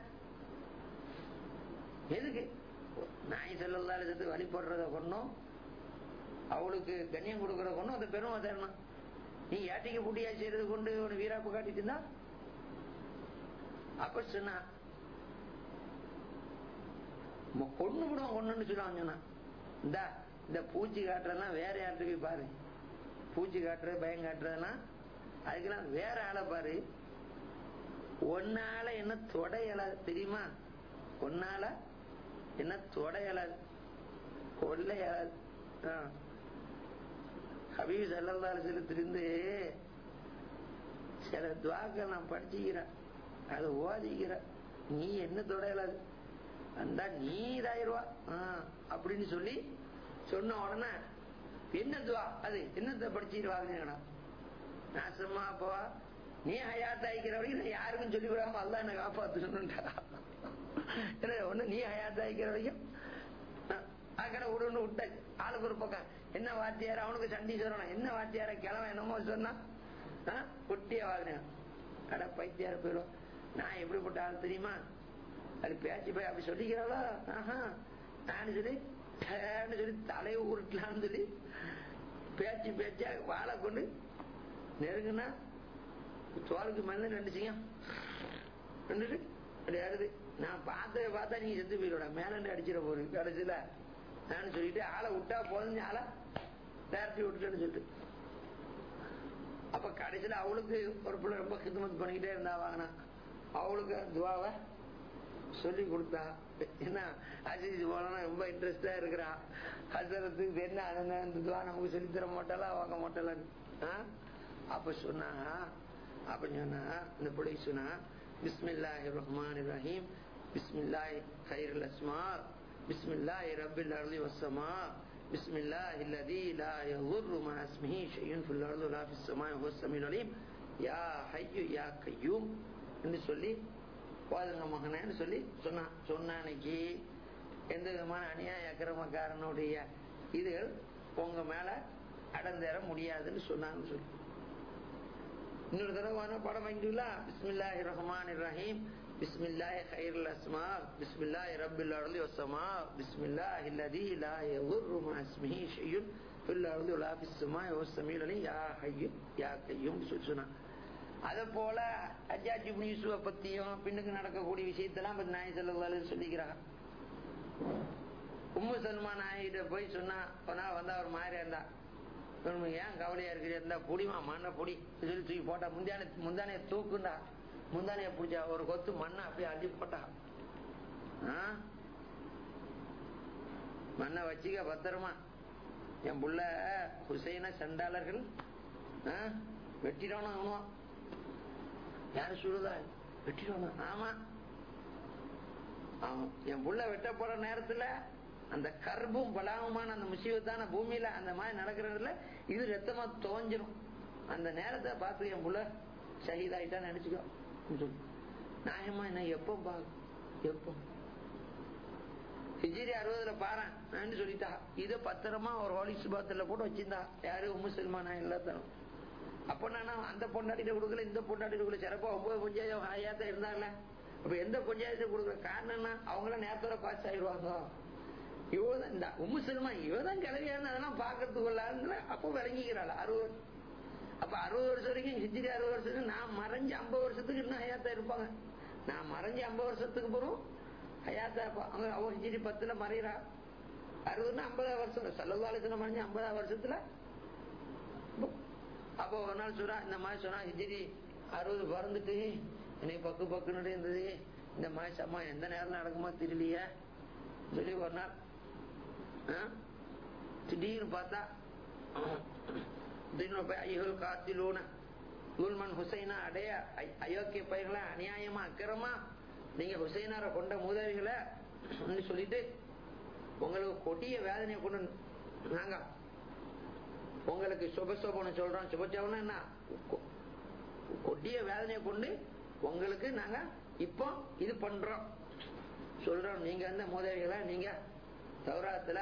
[SPEAKER 1] எதுக்கு நாய் சொல்லலாலத்துக்கு வழிபடுறத கொண்டும் அவளுக்கு கண்ணியம் கொடுக்கறத கொண்டும் அந்த பெருமை தரணும் நீ ஏட்டிக்கு புட்டியா செய்யறது கொண்டு ஒரு வீராப்பு காட்டிட்டு இருந்தா அப்ப சொன்னா கொண்டு விடுவோம் கொண்டுன்னு சொல்லுவாங்க சொன்னா இந்த இந்த பூச்சி காட்டுறதெல்லாம் வேற யார்கிட்ட போய் பாரு பூச்சி காட்டுறது பயம் காட்டுறதெல்லாம் அதுக்கெல்லாம் வேற ஆளை பாரு ஒன்னால என்ன தொட இயலாது தெரியுமா ஒன்னால என்ன தொட இயலாது கொல்ல இயலாது ஹபீப் செல்லத்திலிருந்து சில துவாக்கள் நான் படிச்சுக்கிறேன் அதை ஓதிக்கிறேன் நீ என்ன தொட இயலாது அந்த நீ இதாயிருவா அப்படின்னு சொல்லி சொன்ன உடனே என்ன துவா அது என்னத்தை படிச்சிருவாங்க நாசமா போவா நீ ஹயாத் ஆயிக்கிற வரைக்கும் நான் யாருக்கும் சொல்லி விடாம அல்ல என்ன காப்பாத்தணும்டா ஒண்ணு நீ ஹயாத் ஆயிக்கிற வரைக்கும் அக்கடை விடுன்னு விட்ட ஆளுக்கு ஒரு பக்கம் என்ன வாத்தியார் அவனுக்கு சண்டி சொல்லணும் என்ன வாத்தியார கிழமை என்னமோ சொன்னா குட்டிய வாங்கினேன் அட பைத்தியார போயிடும் நான் எப்படிப்பட்ட ஆள் தெரியுமா அது பேச்சு போய் அப்படி சொல்லிக்கிறாளோ ஆஹா நான் சொல்லி சொல்லி தலையை உருட்டலான்னு சொல்லி பேச்சு பேச்சா வாழை கொண்டு நெருங்குனா தோலுக்கு மருந்து ரெண்டு செய்யும் ரெண்டு அப்படி ஆடுது நான் பார்த்த பார்த்தா நீங்க செத்து போயிடுவா மேலண்டு அடிச்சிட போறேன் கடைசியில நான் சொல்லிட்டு ஆளை விட்டா போதும் ஆளை டேரக்டி விட்டுட்டேன்னு சொல்லிட்டு அப்ப கடைசியில அவளுக்கு ஒரு பிள்ளை ரொம்ப கிதுமத் பண்ணிக்கிட்டே இருந்தா வாங்கினா அவளுக்கு துவாவை சொல்லி கொடுத்தா என்ன அஜித் போனா ரொம்ப இன்ட்ரெஸ்டா இருக்கிறான் ஹசரத்துக்கு என்ன அந்த துவா நமக்கு சொல்லி தர மாட்டாளா வாங்க மாட்டாளான்னு அப்ப சொன்னா அப்ப சொன்னா இந்த பிள்ளை சொன்னா பிஸ்மில்லாஹி ரஹ்மான் ரஹீம் பிஸ்மில்லாஹி கைருல் அஸ்மா பிஸ்மில்லாஹி ரப்பில் அர்லி வஸ்ஸமா بسم الله الذي لا يضر مع اسمه شيء في الارض ولا في السماء وهو السميع العليم يا حي يا قيوم என்று சொல்லி போதுங்க மகனேன்னு சொல்லி சொன்னான் சொன்னானைக்கு எந்த விதமான அநியாய அக்கிரமக்காரனுடைய இதுகள் உங்க மேல அடந்தேற முடியாதுன்னு சொன்னான்னு சொல்லி இன்னொரு தடவை வேணா படம் வாங்கிட்டுங்களா பிஸ்மில்லாஹி ரஹ்மான் ரஹீம் பிஸ்மில்லாஹி கைருல் அஸ்மா பிஸ்மில்லாஹி ரப்பில் அர்லி வஸ்ஸமா பிஸ்மில்லாஹி அல்லதி லா யதுர்ரு மா இஸ்மிஹி ஷையுன் ஃபில் அர்லி வலா ஃபிஸ் ஸமாஇ வஸ் ஸமீல் அலி யா ஹய்யு யா கய்யூம் சொல்லி சொன்னான் அதை போல அஜாஜ் இப்னு யூசுஃபை பத்தியும் பின்னுக்கு நடக்கக்கூடிய விஷயத்தெல்லாம் பத்தி நாய் செல்லவாளு சொல்லிக்கிறாங்க உம்மு சல்மான் நாயிட்ட போய் சொன்னா போனா வந்தா ஒரு மாதிரி இருந்தா இவனுக்கு ஏன் கவலையா இருக்குது இருந்தா புடிமா மண்ணை புடி சொல்லி தூக்கி போட்டா முந்தானே முந்தானைய தூக்குண்டா முந்தானைய பிடிச்சா ஒரு கொத்து மண்ணை அப்படியே அள்ளி போட்டா ஆ? மண்ணை வச்சுக்க பத்திரமா என் புள்ள ஹுசைன சண்டாளர்கள் ஆ? வெட்டிடணும் அவனும் யாரு சொல்லுதா வெட்டிடணும் ஆமா அவன் என் புள்ள வெட்ட போற நேரத்துல அந்த கர்ப்பும் பலாவுமான அந்த முசீபத்தான பூமியில அந்த மாதிரி நடக்கிறதுல இது ரத்தமா துவஞ்சிரும் அந்த நேரத்தை பார்த்து என் புள்ள ஷஹீதாயிட்டான்னு நினைச்சுக்கோ சொல்லு. நியாயமா என்ன எப்போ பா எப்போ ஹிஜிரி அறுபதுல பாறேன் சொல்லிட்டா இதை பத்திரமா ஒரு ஹோலி சுபாத்துல போட்டு வச்சிருந்தா யாரு முசல்மானா எல்லாத்தரும் அப்ப நான் அந்த பொண்டாட்டிட்ட கொடுக்கல இந்த பொண்டாட்டிட்ட கொடுக்கல சிறப்பா ஒன்பது பஞ்சாயத்து ஹயாத்தா இருந்தாங்கல்ல அப்ப எந்த பஞ்சாயத்து கொடுக்குற காரணம்னா அவங்களாம் நேரத்தோட பாஸ் ஆயிடுவாங்க இவதான் இந்த உம்மு செல்மா இவதான் கிளவியான அதெல்லாம் பாக்கிறதுக்கு கொள்ளாதுல அப்போ விளங்கிக்கிறாள் அறுபது அப்ப அறுபது வருஷம் வரைக்கும் ஹிஜ்ரி அறுபது வருஷத்துக்கு நான் மறைஞ்சு ஐம்பது வருஷத்துக்கு இன்னும் ஹயாத்தா இருப்பாங்க நான் மறைஞ்சு ஐம்பது வருஷத்துக்கு போறோம் ஹயாத்தா இருப்பா அவங்க அவ ஹிஜ்ரி பத்துல மறைகிறா அறுபதுன்னா ஐம்பதாவது வருஷம் செலவாலயத்துல மறைஞ்சு ஐம்பதாவது வருஷத்துல அப்போ ஒரு நாள் சொல்றா இந்த மாதிரி சொன்னா ஹிஜ்ரி அறுபது பிறந்துட்டு என்னை பக்கு பக்குன்னு இருந்தது இந்த மாதிரி சம்மா எந்த நேரம் நடக்குமா தெரியலையே சொல்லி ஒரு நாள் ஆ? திடீர்னு பார்த்தா திடீர்னு போய் ஐயோல் காத்திலூன உல்மன் ஹுசைனா அடைய ஐ- அயோக்கிய பயிர்களை அநியாயமா அக்கிரமா நீங்க ஹுசைனார கொண்ட மூதவிகளை சொல்லிட்டு உங்களுக்கு கொடிய வேதனையை கொண்டு நாங்க உங்களுக்கு சுபசோபனம் சொல்றோம் சுபசோபனம் என்ன கொ- கொடிய வேதனையை கொண்டு உங்களுக்கு நாங்க இப்போ இது பண்றோம் சொல்றோம் நீங்க அந்த மூதவிகளை நீங்க தௌராத்துல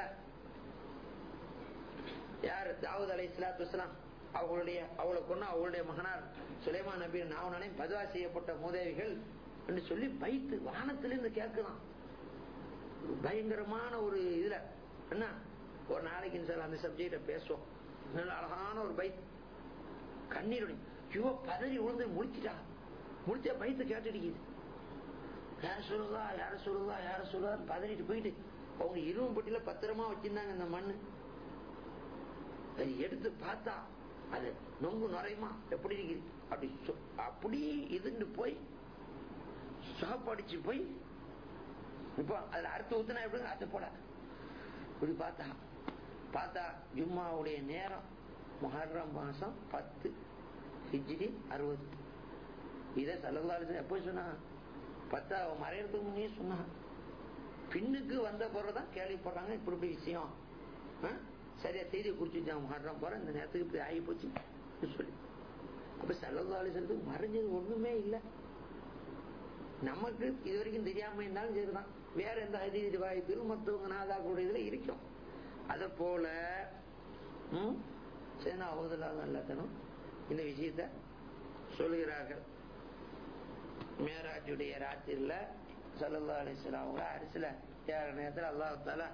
[SPEAKER 1] யார் தாவூத் அலை இஸ்லாத்து அவங்களுடைய அவளை கொண்டு அவளுடைய மகனார் சுலைமான் நபி நாவனாலே பதுவா செய்யப்பட்ட மூதேவிகள் என்று சொல்லி பைத்து வானத்திலிருந்து கேட்கலாம் ஒரு பயங்கரமான ஒரு இதுல என்ன ஒரு நாளைக்கு சார் அந்த சப்ஜெக்ட பேசுவோம் நல்ல அழகான ஒரு பைத் கண்ணீருடைய ஐயோ பதறி விழுந்து முடிச்சிட்டா முடிச்சா பைத்து கேட்டுடிக்குது யார சொல்லுதா யார சொல்லுதா யார சொல்லுதா பதறிட்டு போயிட்டு அவங்க இரும்பு பெட்டியில பத்திரமா வச்சிருந்தாங்க இந்த மண்ணு அது எடுத்து பார்த்தா அது நொங்கு நுரையுமா எப்படி இருக்குது அப்படி சொ- அப்படி இதுன்னு போய் சாப்பாடிச்சு போய் இப்போ அதுல அறுத்து ஊத்துனா எப்படி அது போல இப்படி பார்த்தா பார்த்தா ஜும்மாவுடைய நேரம் மொஹர்ரம் மாசம் பத்து ஹிஜ்ரி அறுபது இதை சல்லல்லாஹு எப்போ சொன்னா பத்தா அவன் மறையறதுக்கு முன்னே சொன்னான் பின்னுக்கு வந்த பிறகுதான் கேள்விப்படுறாங்க இப்படி இப்படி விஷயம் ஆ? சரியா செய்தி குறிச்சுட்டான் மகரம் போற இந்த நேரத்துக்கு இப்படி ஆகி போச்சு சொல்லி அப்ப செலவாளிசத்துக்கு மறைஞ்சது ஒண்ணுமே இல்லை நமக்கு இது வரைக்கும் தெரியாம இருந்தாலும் சரிதான் வேற எந்த அதிதி வாய்ப்பிலும் மற்றவங்க நாதாக்களுடைய இதுல இருக்கும் அத போல ம், சேனா அவதலாக எல்லாத்தனும் இந்த விஷயத்த சொல்லுகிறார்கள் மேராஜுடைய ராத்திரில சல்லல்லா அலிஸ்லாம் அவங்க அரிசில ஏற நேரத்தில் அல்லாஹால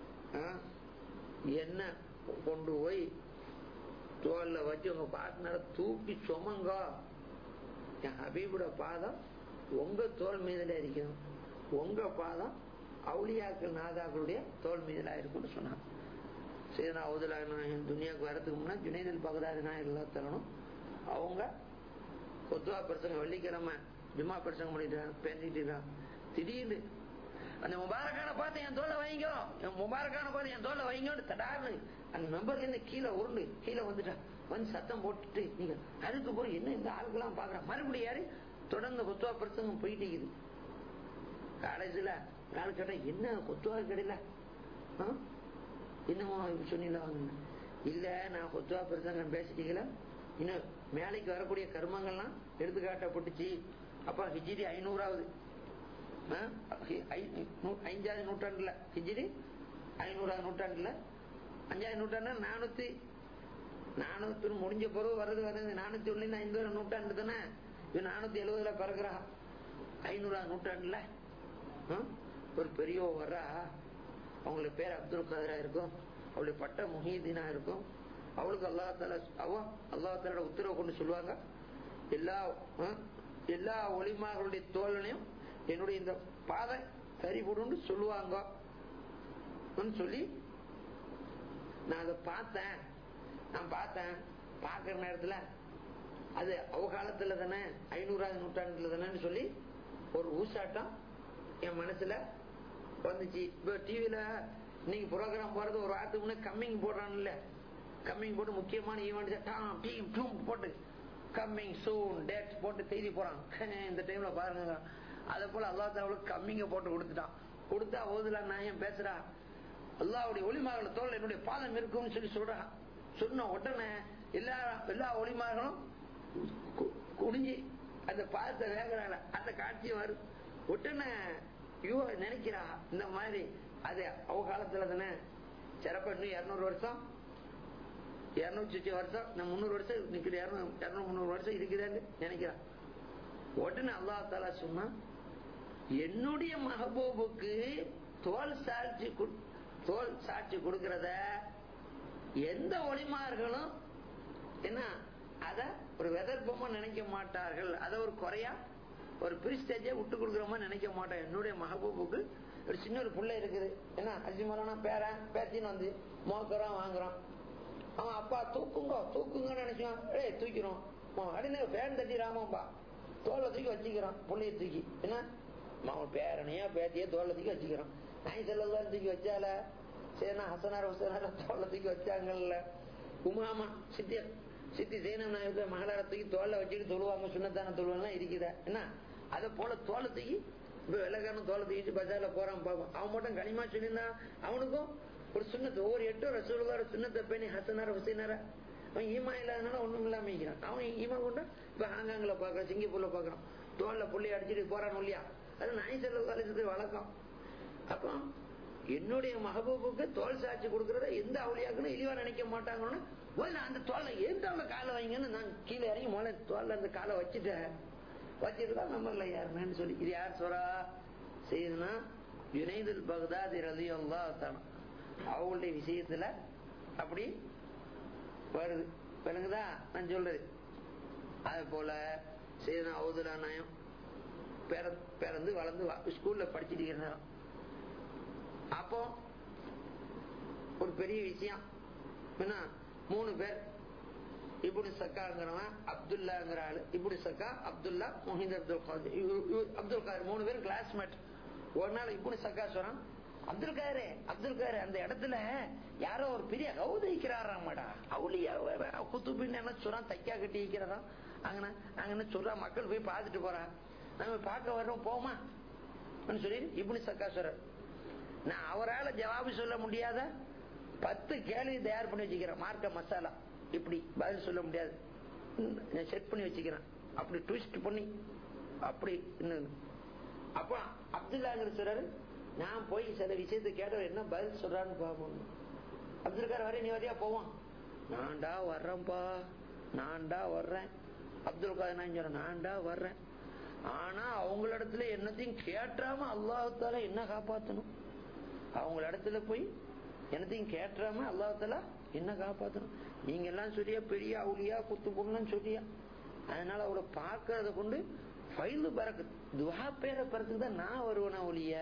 [SPEAKER 1] என்ன கொண்டு போய் தோல்ல வச்சு உங்க பார்ட்னரை தூக்கி சுமங்க என் ஹபீபோட பாதம் உங்க தோல் மீதுல இருக்கணும் உங்க பாதம் அவுளியாக்கள் நாதாக்களுடைய தோல் மீதுல இருக்கும்னு சொன்னாங்க சரி நான் அவதுலா துனியாவுக்கு வரதுக்கு முன்னாடி ஜுனைதல் பகதாரி நான் எல்லாம் தரணும் அவங்க கொத்துவா பிரசங்க வெள்ளிக்கிழமை ஜும்மா பிரசங்கம் பண்ணிட்டு பேசிட்டு இருக்கான் திடீர்னு அந்த முபாரக்கான பார்த்து என் தோலை வைங்கோ என் முபாரக்கான பார்த்து என் தோலை வைங்கோன்னு தடார்னு அந்த மெம்பர்ல இருந்து கீழே உருண்டு கீழே வந்துட்டான் வந்து சத்தம் போட்டுட்டு நீங்க அதுக்கு பிறகு என்ன இந்த ஆளுக்கெல்லாம் பாக்குறேன் மறுபடியும் யாரு தொடர்ந்து கொத்துவா பிரசங்கம் போயிட்டு இருக்குது காலேஜ்ல நாலு கேட்டா என்ன கொத்துவா கிடையில என்னமோ இப்படி சொன்னீங்களா இல்ல நான் கொத்துவா பிரசங்கம் பேசிட்டீங்களா இன்னும் மேலைக்கு வரக்கூடிய கர்மங்கள்லாம் எடுத்துக்காட்டப்பட்டுச்சு அப்ப ஹிஜிரி ஐநூறாவது ஆ? ஹி- ஐ- நூ- ஐந்தாவது நூற்றாண்டுல ஹிஜிரி ஐநூறாவது நூற்றாண்டுல அஞ்சாவது நூற்றாண்டு நானூத்தி நானூத்தி முடிஞ்ச பிறகு வர்றது வருது நானூத்தி ஒண்ணு ஐநூறு நூற்றாண்டு தானே இது நானூத்தி எழுபதுல பிறகுறா ஐநூறாம் நூற்றாண்டுல ஹம்? ஒரு பெரிய வர்றா அவங்களுக்கு பேர் அப்துல் கதரா இருக்கும் அவளுடைய பட்ட முஹீதீனா இருக்கும் அவளுக்கு அல்லாஹால அவ அல்லாஹாலோட உத்தரவை கொண்டு சொல்லுவாங்க எல்லா ஹம்? எல்லா ஒளிமார்களுடைய தோழனையும் என்னுடைய இந்த பாதை சரி போடுன்னு சொல்லுவாங்க ன்னு சொல்லி நான் அதை பார்த்தேன் நான் பார்த்தேன் பார்க்கிற நேரத்துல அது அவ காலத்துல தானே ஐநூறாவது நூற்றாண்டுல தானேன்னு சொல்லி ஒரு ஊசாட்டம் என் மனசுல வந்துச்சு இப்ப டிவில இன்னைக்கு ப்ரோக்ராம் போறது ஒரு வாரத்துக்கு முன்னே கம்மிங் போடுறான்ல கம்மிங் போட்டு முக்கியமான ஈவெண்ட் போட்டு கம்மிங் சூன் டேட் போட்டு செய்தி போறான் இந்த டைம்ல பாருங்க அதே போல அல்லா தாவளுக்கு கம்மிங்க போட்டு கொடுத்துட்டான் கொடுத்தா ஓதுலா நாயம் பேசுறா அல்லாவுடைய ஒளிமகள தோல் என்னுடைய பாதம் இருக்கும்னு சொல்லி சொல்றான் சொன்ன உடனே எல்லா எல்லா ஒளிமகளும் கு- குனிஞ்சு அந்த பாதத்தை வேகிறாங்க அந்த காட்சி வரும் உடனே ஐயோ நினைக்கிறா இந்த மாதிரி அது அவ காலத்துல தானே சிறப்பா இன்னும் இருநூறு வருஷம் இருநூத்தி சொச்ச வருஷம் நான் முந்நூறு வருஷம் நிக்கிற இருநூறு இருநூறு முந்நூறு வருஷம் இருக்குதான்னு நினைக்கிறான் உடனே அல்லாஹ் தாலா சொன்னா என்னுடைய மகபூபுக்கு தோல் சாட்சி கொடு- தோல் சாட்சி கொடுக்கறத எந்த ஒளிமார்களும் என்ன அத ஒரு வெதர்ப்பமா நினைக்க மாட்டார்கள் அத ஒரு குறையா ஒரு பிரிஸ்டேஜா விட்டு கொடுக்குறோமா நினைக்க மாட்டேன் என்னுடைய மகபூபுக்கு ஒரு சின்ன ஒரு புள்ள இருக்குது என்ன அஜிமலான பேரன் பேத்தின்னு வந்து மோக்கிறோம் வாங்குறோம் அவன் அப்பா தூக்குங்க தூக்குங்கன்னு நினைச்சான் ஏய் தூக்கிறோம் அப்படின்னு பேன் தட்டி ராமம்பா தோல்ல தூக்கி வச்சுக்கிறான் புள்ளைய தூக்கி என்ன அவன் பேரனையோ பேத்தியோ தோல்ல தூக்கி வச்சுக்கிறான் நாய் செல்லாம் தூக்கி வச்சால சரிண்ணா ஹசனார் ஹுசனார தோல்ல தூக்கி வச்சாங்கல்ல உமாமா சித்தி சித்தி சேனம் நாயக மகளார தூக்கி தோல்ல வச்சுட்டு தொழுவாங்க சுண்ணத்தான தொழுவெல்லாம் இருக்குதா என்ன அதை போல தோலை தூக்கி இப்ப வெள்ளக்காரன் தோலை தூக்கிட்டு பஜார்ல போறான் பாப்போம் அவன் மட்டும் கனிமா சொல்லியிருந்தான் அவனுக்கும் ஒரு சுண்ணத்து ஒவ்வொரு எட்டு ரசூலுக்கார சுண்ணத்தை பேணி ஹசனார ஹுசைனார அவன் ஈமா இல்லாதனால ஒண்ணும் இல்லாம இருக்கிறான் அவன் ஈமா கொண்டு இப்ப ஹாங்காங்ல பாக்குறான் சிங்கப்பூர்ல பாக்குறான் தோல்ல புள்ளி அடிச்சுட்டு போறான் இல்லையா அது நாய் செல்வ காலேஜத்துக்கு வழக்கம் அப்போ என்னுடைய மகபூபுக்கு தோல் சாட்சி கொடுக்கறத எந்த அவளியாக்குன்னு இழிவா நினைக்க மாட்டாங்கன்னு முதல்ல அந்த தோல்ல எந்த அவளை காலை வைங்கன்னு நான் கீழே இறங்கி முதல்ல தோல்ல அந்த காலை வச்சுட்டேன் வச்சுட்டு தான் நம்மள யாருன்னு சொல்லி இது யார் சொல்றா செய்யுதுன்னா யுனைதுல் பக்தாதி ரதி அல்லா அவங்களுடைய விஷயத்துல அப்படி வருது விளங்குதா நான் சொல்றது அது போல செய்தனா அவுதுலா நாயம் பிற- பிறந்து வளர்ந்து வா- ஸ்கூல்ல படிச்சுட்டு இருந்தான் அப்போ ஒரு பெரிய விஷயம் என்ன மூணு பேர் இபுனு சக்காங்கிறவன் அப்துல்லாங்கிற ஆளு இபுனு சக்கா அப்துல்லா மொஹித் அப்துல் காதர் இவரு- இவரு- அப்துல் காதர் மூணு பேர் கிளாஸ்மேட் ஒரு நாள் இபுனு சக்கா சொல்றான் அப்துல் காரு அப்துல் காரு அந்த இடத்துல யாரோ ஒரு பெரிய கௌதிக்கிறாராமடா அவுளியா குத்துபின்னு என்ன சொல்றான் தைக்கா கட்டி வைக்கிறதா அங்கன அங்கன சொல்றா மக்கள் போய் பார்த்துட்டு போறா நாங்க பார்க்க வர்றோம் போமா சொல்லி இபுனு சக்கா சொல்ற நான் அவரால ஜவாபு சொல்ல முடியாத பத்து கேள்வி தயார் பண்ணி வச்சுக்கிறேன் மார்க்க மசாலா இப்படி பதில் சொல்ல முடியாது ம், நான் செட் பண்ணி வச்சுக்கிறேன் அப்படி ட்விஸ்ட் பண்ணி அப்படி இன்னும். அப்ப அப்துல்லாங்கிற சொல்றாரு நான் போய் சில விஷயத்தை கேட்டவர் என்ன பதில் சொல்றான்னு பாப்போம் அப்துல் கார் வர நீ வரையா போவான் நான்டா வர்றேன்ப்பா நான்டா வர்றேன் அப்துல் கார் நான் சொல்றேன் நான்டா வர்றேன் ஆனா அவங்களிடத்துல என்னத்தையும் கேட்டாம அல்லாஹால என்ன காப்பாத்தணும் அவங்க இடத்துல போய் என்னத்தையும் கேட்டுறாம அல்லாஹால என்ன காப்பாத்தணும் நீங்க எல்லாம் சொல்லியா பெரிய அவுளியா குத்து பொண்ணுன்னு சொல்லியா அதனால அவளை பார்க்கறத கொண்டு ஃபைலு பறக்கு துவா பேர பறத்துக்கு தான் நான் வருவேனா ஒழிய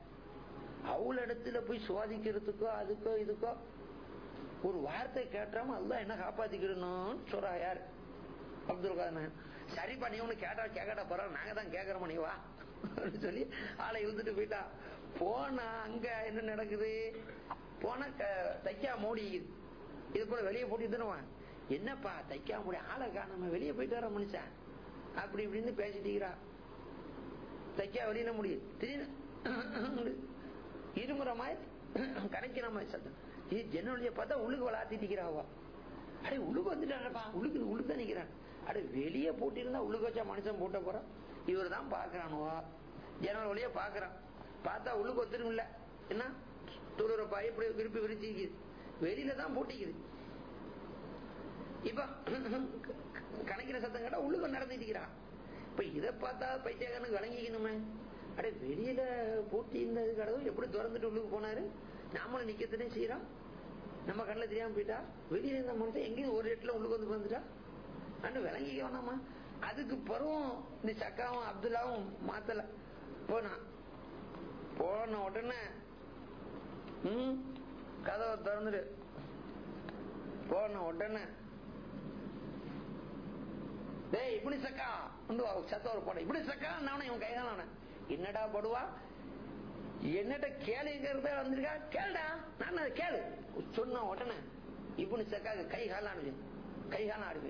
[SPEAKER 1] அவள இடத்துல போய் சோதிக்கிறதுக்கோ அதுக்கோ இதுக்கோ ஒரு வார்த்தை கேட்டாம அல்லாஹ் என்ன காப்பாத்திக்கிடணும்னு சொல்றா யாரு அப்துல் காதர் சரிப்பா நீ ஒண்ணு கேட்டா கேட்கட்டா பரவாயில்ல நாங்க தான் கேட்கறோம் நீ வா அப்படின்னு சொல்லி ஆளை இழுத்துட்டு போயிட்டா போனா அங்க என்ன நடக்குது போனா க- தைக்கா மூடி இது போல வெளியே போட்டு என்னப்பா தைக்கா மூடி ஆளை காணாம வெளியே போயிட்டு வர மனுஷன் அப்படி இப்படின்னு பேசிட்டு இருக்கிறா தைக்கா வெளியில முடியும் திடீர்னு இருமுறை மாதிரி கரைக்கிற மாதிரி சத்தம் இது ஜன்னலிய பார்த்தா உள்ளுக்கு வளாத்திட்டிக்கிறாவா அடே உள்ளுக்கு வந்துட்டாங்கப்பா உள்ளுக்கு உள்ளுக்கு தான் நிக்கிறான் அட வெளியே போட்டிருந்தா உள்ளுக்கு வச்சா மனுஷன் போட்ட போறான் இவர் தான் பாக்குறானுவா ஜன்னல் வழியா பாக்குறான் பார்த்தா உள்ளுக்கு ஒத்துரும் இல்ல என்ன துளுர பாய் இப்படி விருப்பி விரிச்சிக்குது வெளியில தான் போட்டிக்குது இப்ப கணக்கிற சத்தம் கேட்டா உள்ளுக்கு நடந்துட்டு இருக்கிறான் இப்ப இதை பார்த்தா பைத்தியக்காரனுக்கு வழங்கிக்கணுமே அடே வெளியில பூட்டி இந்த கடவுள் எப்படி திறந்துட்டு உள்ளுக்கு போனாரு நாமளும் நிக்கத்தானே செய்யறோம் நம்ம கண்ணில் தெரியாம போயிட்டா வெளியில இருந்த மனுஷன் எங்கேயும் ஒரு இடத்துல உள்ளுக்கு வந்து வந்துட்டா அண்டு விளங்கிக்க வேணாமா அதுக்கு பிறவும் இந்த சக்காவும் அப்துல்லாவும் மாத்தல போனா போன உடனே ம் கதவை திறந்துடு போன உடனே டேய் இப்படி சக்கா சத்தவர் போட இப்படி சக்கா நானும் இவன் கைதான என்னடா போடுவா என்னட்ட கேளுங்கிறத வந்திருக்கா கேளுடா நான் அதை கேளு சொன்ன உடனே இப்படி சக்கா கை காலானு கை காலம் ஆடுது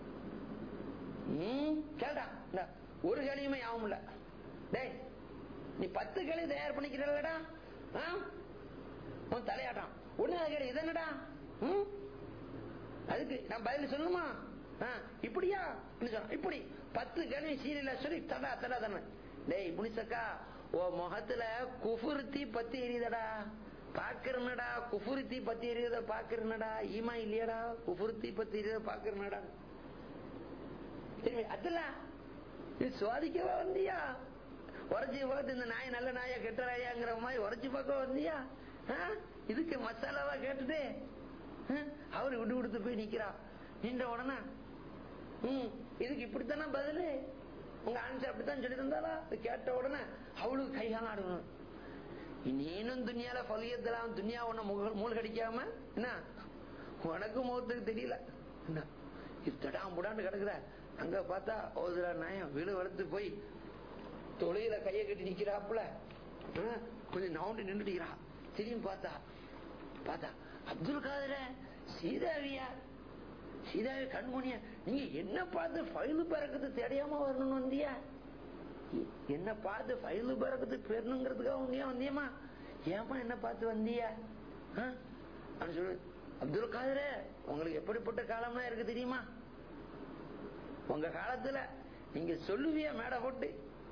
[SPEAKER 1] ம் கேளுடா இந்தா, ஒரு கேளியுமே ஆகும் இல்ல டேய் நீ பத்து கேள்வி தயார் பண்ணிக்கிறடா உன் தலையாட்டம் ஒண்ணு கேள்வி இது என்னடா ம் அதுக்கு நான் பதில் சொல்லணுமா ஆ, இப்படியா இப்படி சொன்னா, இப்படி பத்து கேள்வி சீரியல சொல்லி தடா தடா தடா டேய் புனிசக்கா ஓ முகத்துல குஃபுருத்தி பத்தி எரியுதடா பாக்குறனடா குஃபுருத்தி பத்தி எரியுத பாக்குறனடா ஈமா இல்லையாடா குஃபுருத்தி பத்தி எரியுத பாக்குறனடா திரும்பி அதுல இது சுவாதிக்கவா வந்தியா உரைச்சி பார்த்து இந்த நாய் நல்ல நாயா கெட்ட நாயாங்கிற மாதிரி உரைச்சி பார்க்க வந்தியா ஆ? இதுக்கு மசாலாவா கேட்டுட்டு ஆ? அவரு விட்டு கொடுத்து போய் நிக்கிறா நின்ற உடனே ம் இதுக்கு இப்படித்தானே பதிலு உங்க ஆன்சர் அப்படித்தான் சொல்லி தந்தாளா இது கேட்ட உடனே அவளுக்கு கைகால ஆடுவணும் நீனும் துணியால பலியத்தலாம் துணியா உன்ன மூல் கடிக்காம என்ன உனக்கு முகத்துக்கு தெரியல என்ன இது தடாம் புடான்னு கிடக்குற அங்க பார்த்தா ஓதுரா நாயம் வீடு வளர்த்து போய் தொழில கையை கட்டி நிக்கிறாப்புல ஆ, கொஞ்சம் நவுண்டு நின்றுட்டா திரும்பி பார்த்தா பார்த்தா அப்துல் காதர சீதாவியா சீதாவி கண்மணியா நீங்க என்ன பார்த்து ஃபைலு பறக்கத்து தெரியாம வரணும்னு வந்தியா என்ன பார்த்து ஃபைலு பறக்கத்து பெறணுங்கிறதுக்காக வந்தியா வந்தியம்மா ஏமா என்ன பார்த்து வந்தியா ஆ? அப்படின்னு சொல்லு அப்துல் காதரே உங்களுக்கு எப்படிப்பட்ட காலம்லாம் இருக்கு தெரியுமா உங்க காலத்துல நீங்க சொல்லுவிய மேடை போட்டு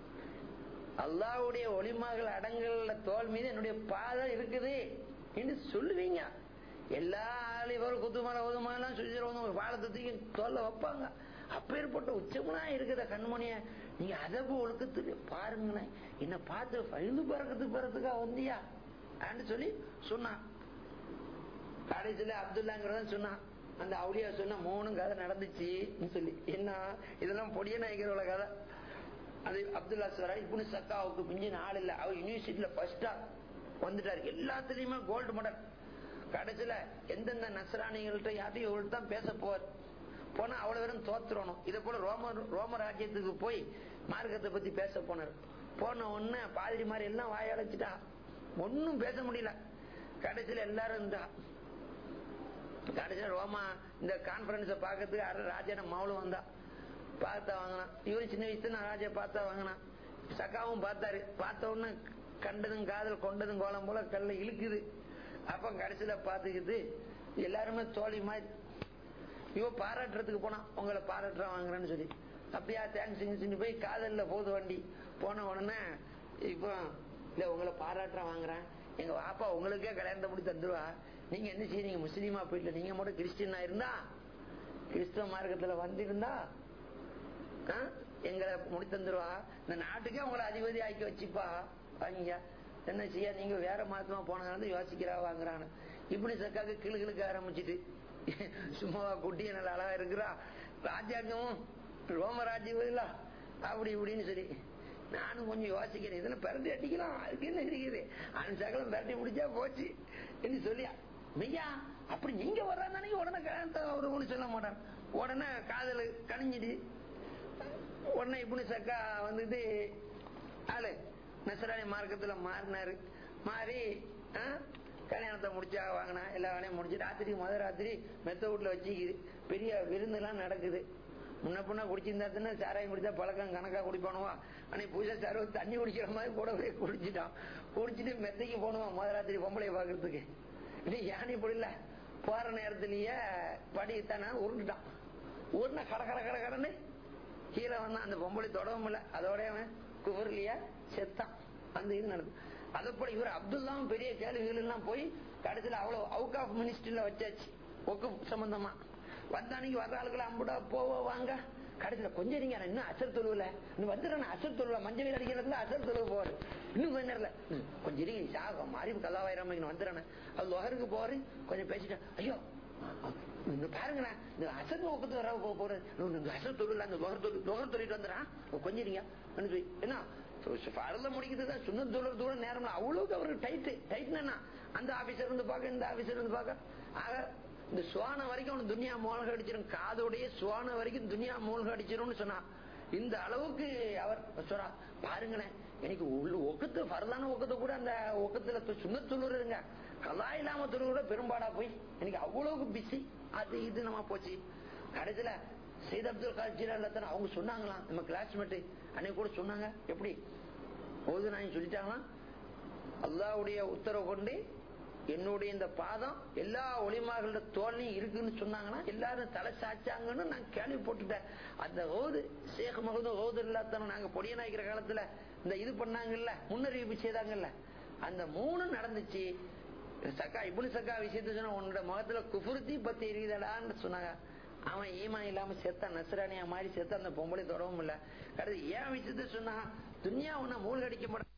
[SPEAKER 1] அல்லாவுடைய ஒளிமகள் அடங்கல்ல தோல் மீது என்னுடைய பாதம் இருக்குது என்று சொல்லுவீங்க எல்லா ஆளிவரும் குத்துமலை ஒதுமலாம் சுஜிரவங்க உங்க பாலத்தை தூக்கி தோல்ல வைப்பாங்க அப்பேற்பட்ட உச்சமனா இருக்குத கண்மணிய நீங்க அதப்பு ஒழுக்கத்துக்கு பாருங்களேன் என்ன பார்த்து பழுது பறக்கிறதுக்கு போறதுக்கா வந்தியா அப்படின்னு சொல்லி சொன்னான் கடைசியில அப்துல்லாங்கிறதான் சொன்னான் அந்த அவுளியா சொன்ன மூணும் கதை நடந்துச்சு சொல்லி என்ன இதெல்லாம் பொடிய நாயகரோட கதை அது அப்துல்லா சாரா இப்படி சக்காவுக்கு மிஞ்சின ஆள் இல்ல அவர் யூனிவர்சிட்டியில ஃபர்ஸ்டா வந்துட்டாரு எல்லாத்துலயுமே கோல்டு மெடல் கடைசியில எந்தெந்த நசராணிகள்கிட்ட யார்ட்டையும் இவர்கிட்ட தான் பேச போவார் போனா அவ்வளவு பேரும் தோத்துறணும் இதே போல ரோம ரோம ராஜ்யத்துக்கு போய் மார்க்கத்தை பத்தி பேச போனார் போன உடனே பாதிரி மாதிரி எல்லாம் வாயடைச்சிட்டா ஒன்னும் பேச முடியல கடைசியில எல்லாரும் இருந்தா கடைசியில ரோமா இந்த கான்பரன்ஸ பாக்கிறதுக்கு அரை ராஜான மவுளும் வந்தா பார்த்தா வாங்கினான் இவரு சின்ன வயசுல நான் ராஜா பார்த்தா வாங்கினான் சக்காவும் பார்த்தாரு பார்த்த உடனே கண்டதும் காதல் கொண்டதும் கோலம் போல கல்ல இழுக்குது அப்ப கடைசியில பாத்துக்கிட்டு எல்லாருமே தோழி மாதிரி இவ பாராட்டுறதுக்கு போனா உங்களை பாராட்டுற வாங்குறேன்னு சொல்லி அப்படியா தேங்க்ஸ் சொல்லி போய் காதல்ல போகுது வண்டி போன உடனே இப்போ இல்ல உங்களை பாராட்டுற வாங்குறேன் எங்க வாப்பா உங்களுக்கே கல்யாணத்தை முடி தந்துருவா நீங்க என்ன செய்ய முஸ்லீமா போயிட்டு நீங்க மட்டும் கிறிஸ்டியனா இருந்தா கிறிஸ்தவ மார்க்கத்துல வந்திருந்தா ஆ? எங்களை முடி தந்துருவா இந்த நாட்டுக்கே உங்களை அதிபதி ஆக்கி வச்சுப்பா வாங்க என்ன செய்ய நீங்க வேற மாத்தமா போனதுனால யோசிக்கிறா வாங்குறான்னு இப்படி சக்காக்கு கிளு கிளுக்க ஆரம்பிச்சிட்டு சும்மாவா குட்டிய நல்ல அழகா இருக்கிறா ராஜாங்கமும் ரோமராஜ்யம் இல்ல அப்படி இப்படின்னு சொல்லி நானும் கொஞ்சம் யோசிக்கிறேன் இதுல பிறந்து அடிக்கலாம் அதுக்கு என்ன இருக்குது அந்த சகலம் பிறட்டி முடிச்சா போச்சு என்று சொல்லி மெய்யா அப்படி நீங்க வர்றாங்க உடனே கல்யாணத்தை அவர் ஒண்ணு சொல்ல மாட்டான் உடனே காதல் கணிஞ்சிடு உடனே இப்படி சக்கா வந்துட்டு ஆளு நசராணி மார்க்கத்துல மாறினாரு மாறி ஆ, கல்யாணத்தை முடிச்சா வாங்கினா எல்லா வேலையும் முடிச்சு ராத்திரி முத ராத்திரி மெத்த வீட்டுல வச்சுக்குது பெரிய விருந்துலாம் நடக்குது முன்ன பின்ன குடிச்சிருந்தாத்துன்னா சாராயம் குடிச்சா பழக்கம் கணக்கா குடிப்பானுவா அன்னைக்கு பூஜை சரவு தண்ணி குடிக்கிற மாதிரி கூட போய் குடிச்சிட்டான் குடிச்சிட்டு மெத்தைக்கு போனுவான் முத ராத்திரி பொம்பளைய பாக்குறதுக்கு இது யானை புரியல போற நேரத்திலேயே படி தானே உருண்டுட்டான் உருண்டை கட கட கட கடன்னு கீழே வந்தான் அந்த பொம்பளை தொடவும் இல்ல அதோட அவன் குபர்லியா செத்தான் அந்த இது நடக்கும் அதை போல இவர் அப்துல்லாம் பெரிய கேள்விகள் எல்லாம் போய் கடைசியில அவ்வளவு அவுட் ஆஃப் மினிஸ்டர்ல வச்சாச்சு ஒக்கு சம்பந்தமா வந்த அன்னைக்கு வர்ற ஆளுகளை அம்புடா போவ வாங்க கடைசியில கொஞ்சம் நீங்க இன்னும் அசர் தொழுவுல இன்னும் வந்துடுறேன் அசர் தொழுவ மஞ்சள் வீடு அடிக்கிறதுல அசர் தொழுவு போவாரு இன்னும் கொஞ்ச நேரத்துல ம், கொஞ்சம் இருங்க சாகம் மாறி கல்லாவாயிரம் வந்துடுறேன் அது லொஹருக்கு போறேன் கொஞ்சம் பேசிட்டேன் ஐயோ இந்த பாருங்களேன் இந்த அசர் நோக்கத்து வர போக போறது இந்த அசர் தொழில் அந்த லொகர் தொழில் லொகர் தொழிட்டு வந்துடுறான் கொஞ்சம் இருங்க வந்து போய், என்ன பரல முடிக்கிறது தான் சுண்ண தொழில் தூரம் நேரம் இல்லை. அவ்வளவுக்கு அவருக்கு டைட்டு டைட்னா அந்த ஆபீசர் இருந்து பார்க்க இந்த ஆபீசர் இருந்து பார்க்க ஆக இந்த சுவான வரைக்கும் அவனுக்கு துனியா மூழ்க அடிச்சிடும் காதோடைய சுவான வரைக்கும் துனியா மூழ்க அடிச்சிரும்னு சொன்னான் இந்த அளவுக்கு அவர் சொன்னார் பாருங்களேன் எனக்கு உள்ள ஒக்கத்து பரதான ஒக்கத்தை கூட அந்த ஒக்கத்துல சுண்ண துளுருங்க கலா இல்லாம துளுர பெரும்பாடா போய் எனக்கு அவ்வளவுக்கு பிஸி அது இது நம்ம போச்சு கடைசியில சைத் அப்துல் காஜிரா அவங்க சொன்னாங்களாம் நம்ம கிளாஸ்மேட் அன்னைக்கு கூட சொன்னாங்க எப்படி போது நான் சொல்லிட்டாங்களாம் அல்லாவுடைய உத்தரவு கொண்டு என்னுடைய இந்த பாதம் எல்லா ஒளிமார்களோட தோல்லையும் இருக்குன்னு சொன்னாங்கன்னா எல்லாரும் தலை சாச்சாங்கன்னு நான் கேள்வி போட்டுட்டேன் அந்த ஓது ஷேக் மகது ஓது இல்லாத நாங்க பொடிய நாய்க்கிற காலத்துல இந்த இது பண்ணாங்கல்ல முன்னறிவிப்பு செய்தாங்கல்ல அந்த மூணு நடந்துச்சு சக்கா இப்படி சக்கா விஷயத்த சொன்னா உன்னோட முகத்துல குஃபுருத்தி பத்தி எரியுதடான்னு சொன்னாங்க அவன் ஈமான் இல்லாம செத்தான் நசரானியா மாதிரி செத்த அந்த பொம்பளை தொடவும் இல்ல கடைசி ஏன் விஷயத்த சொன்னா துன்யா உன்னை மூழ்கடிக்க மாட்டான்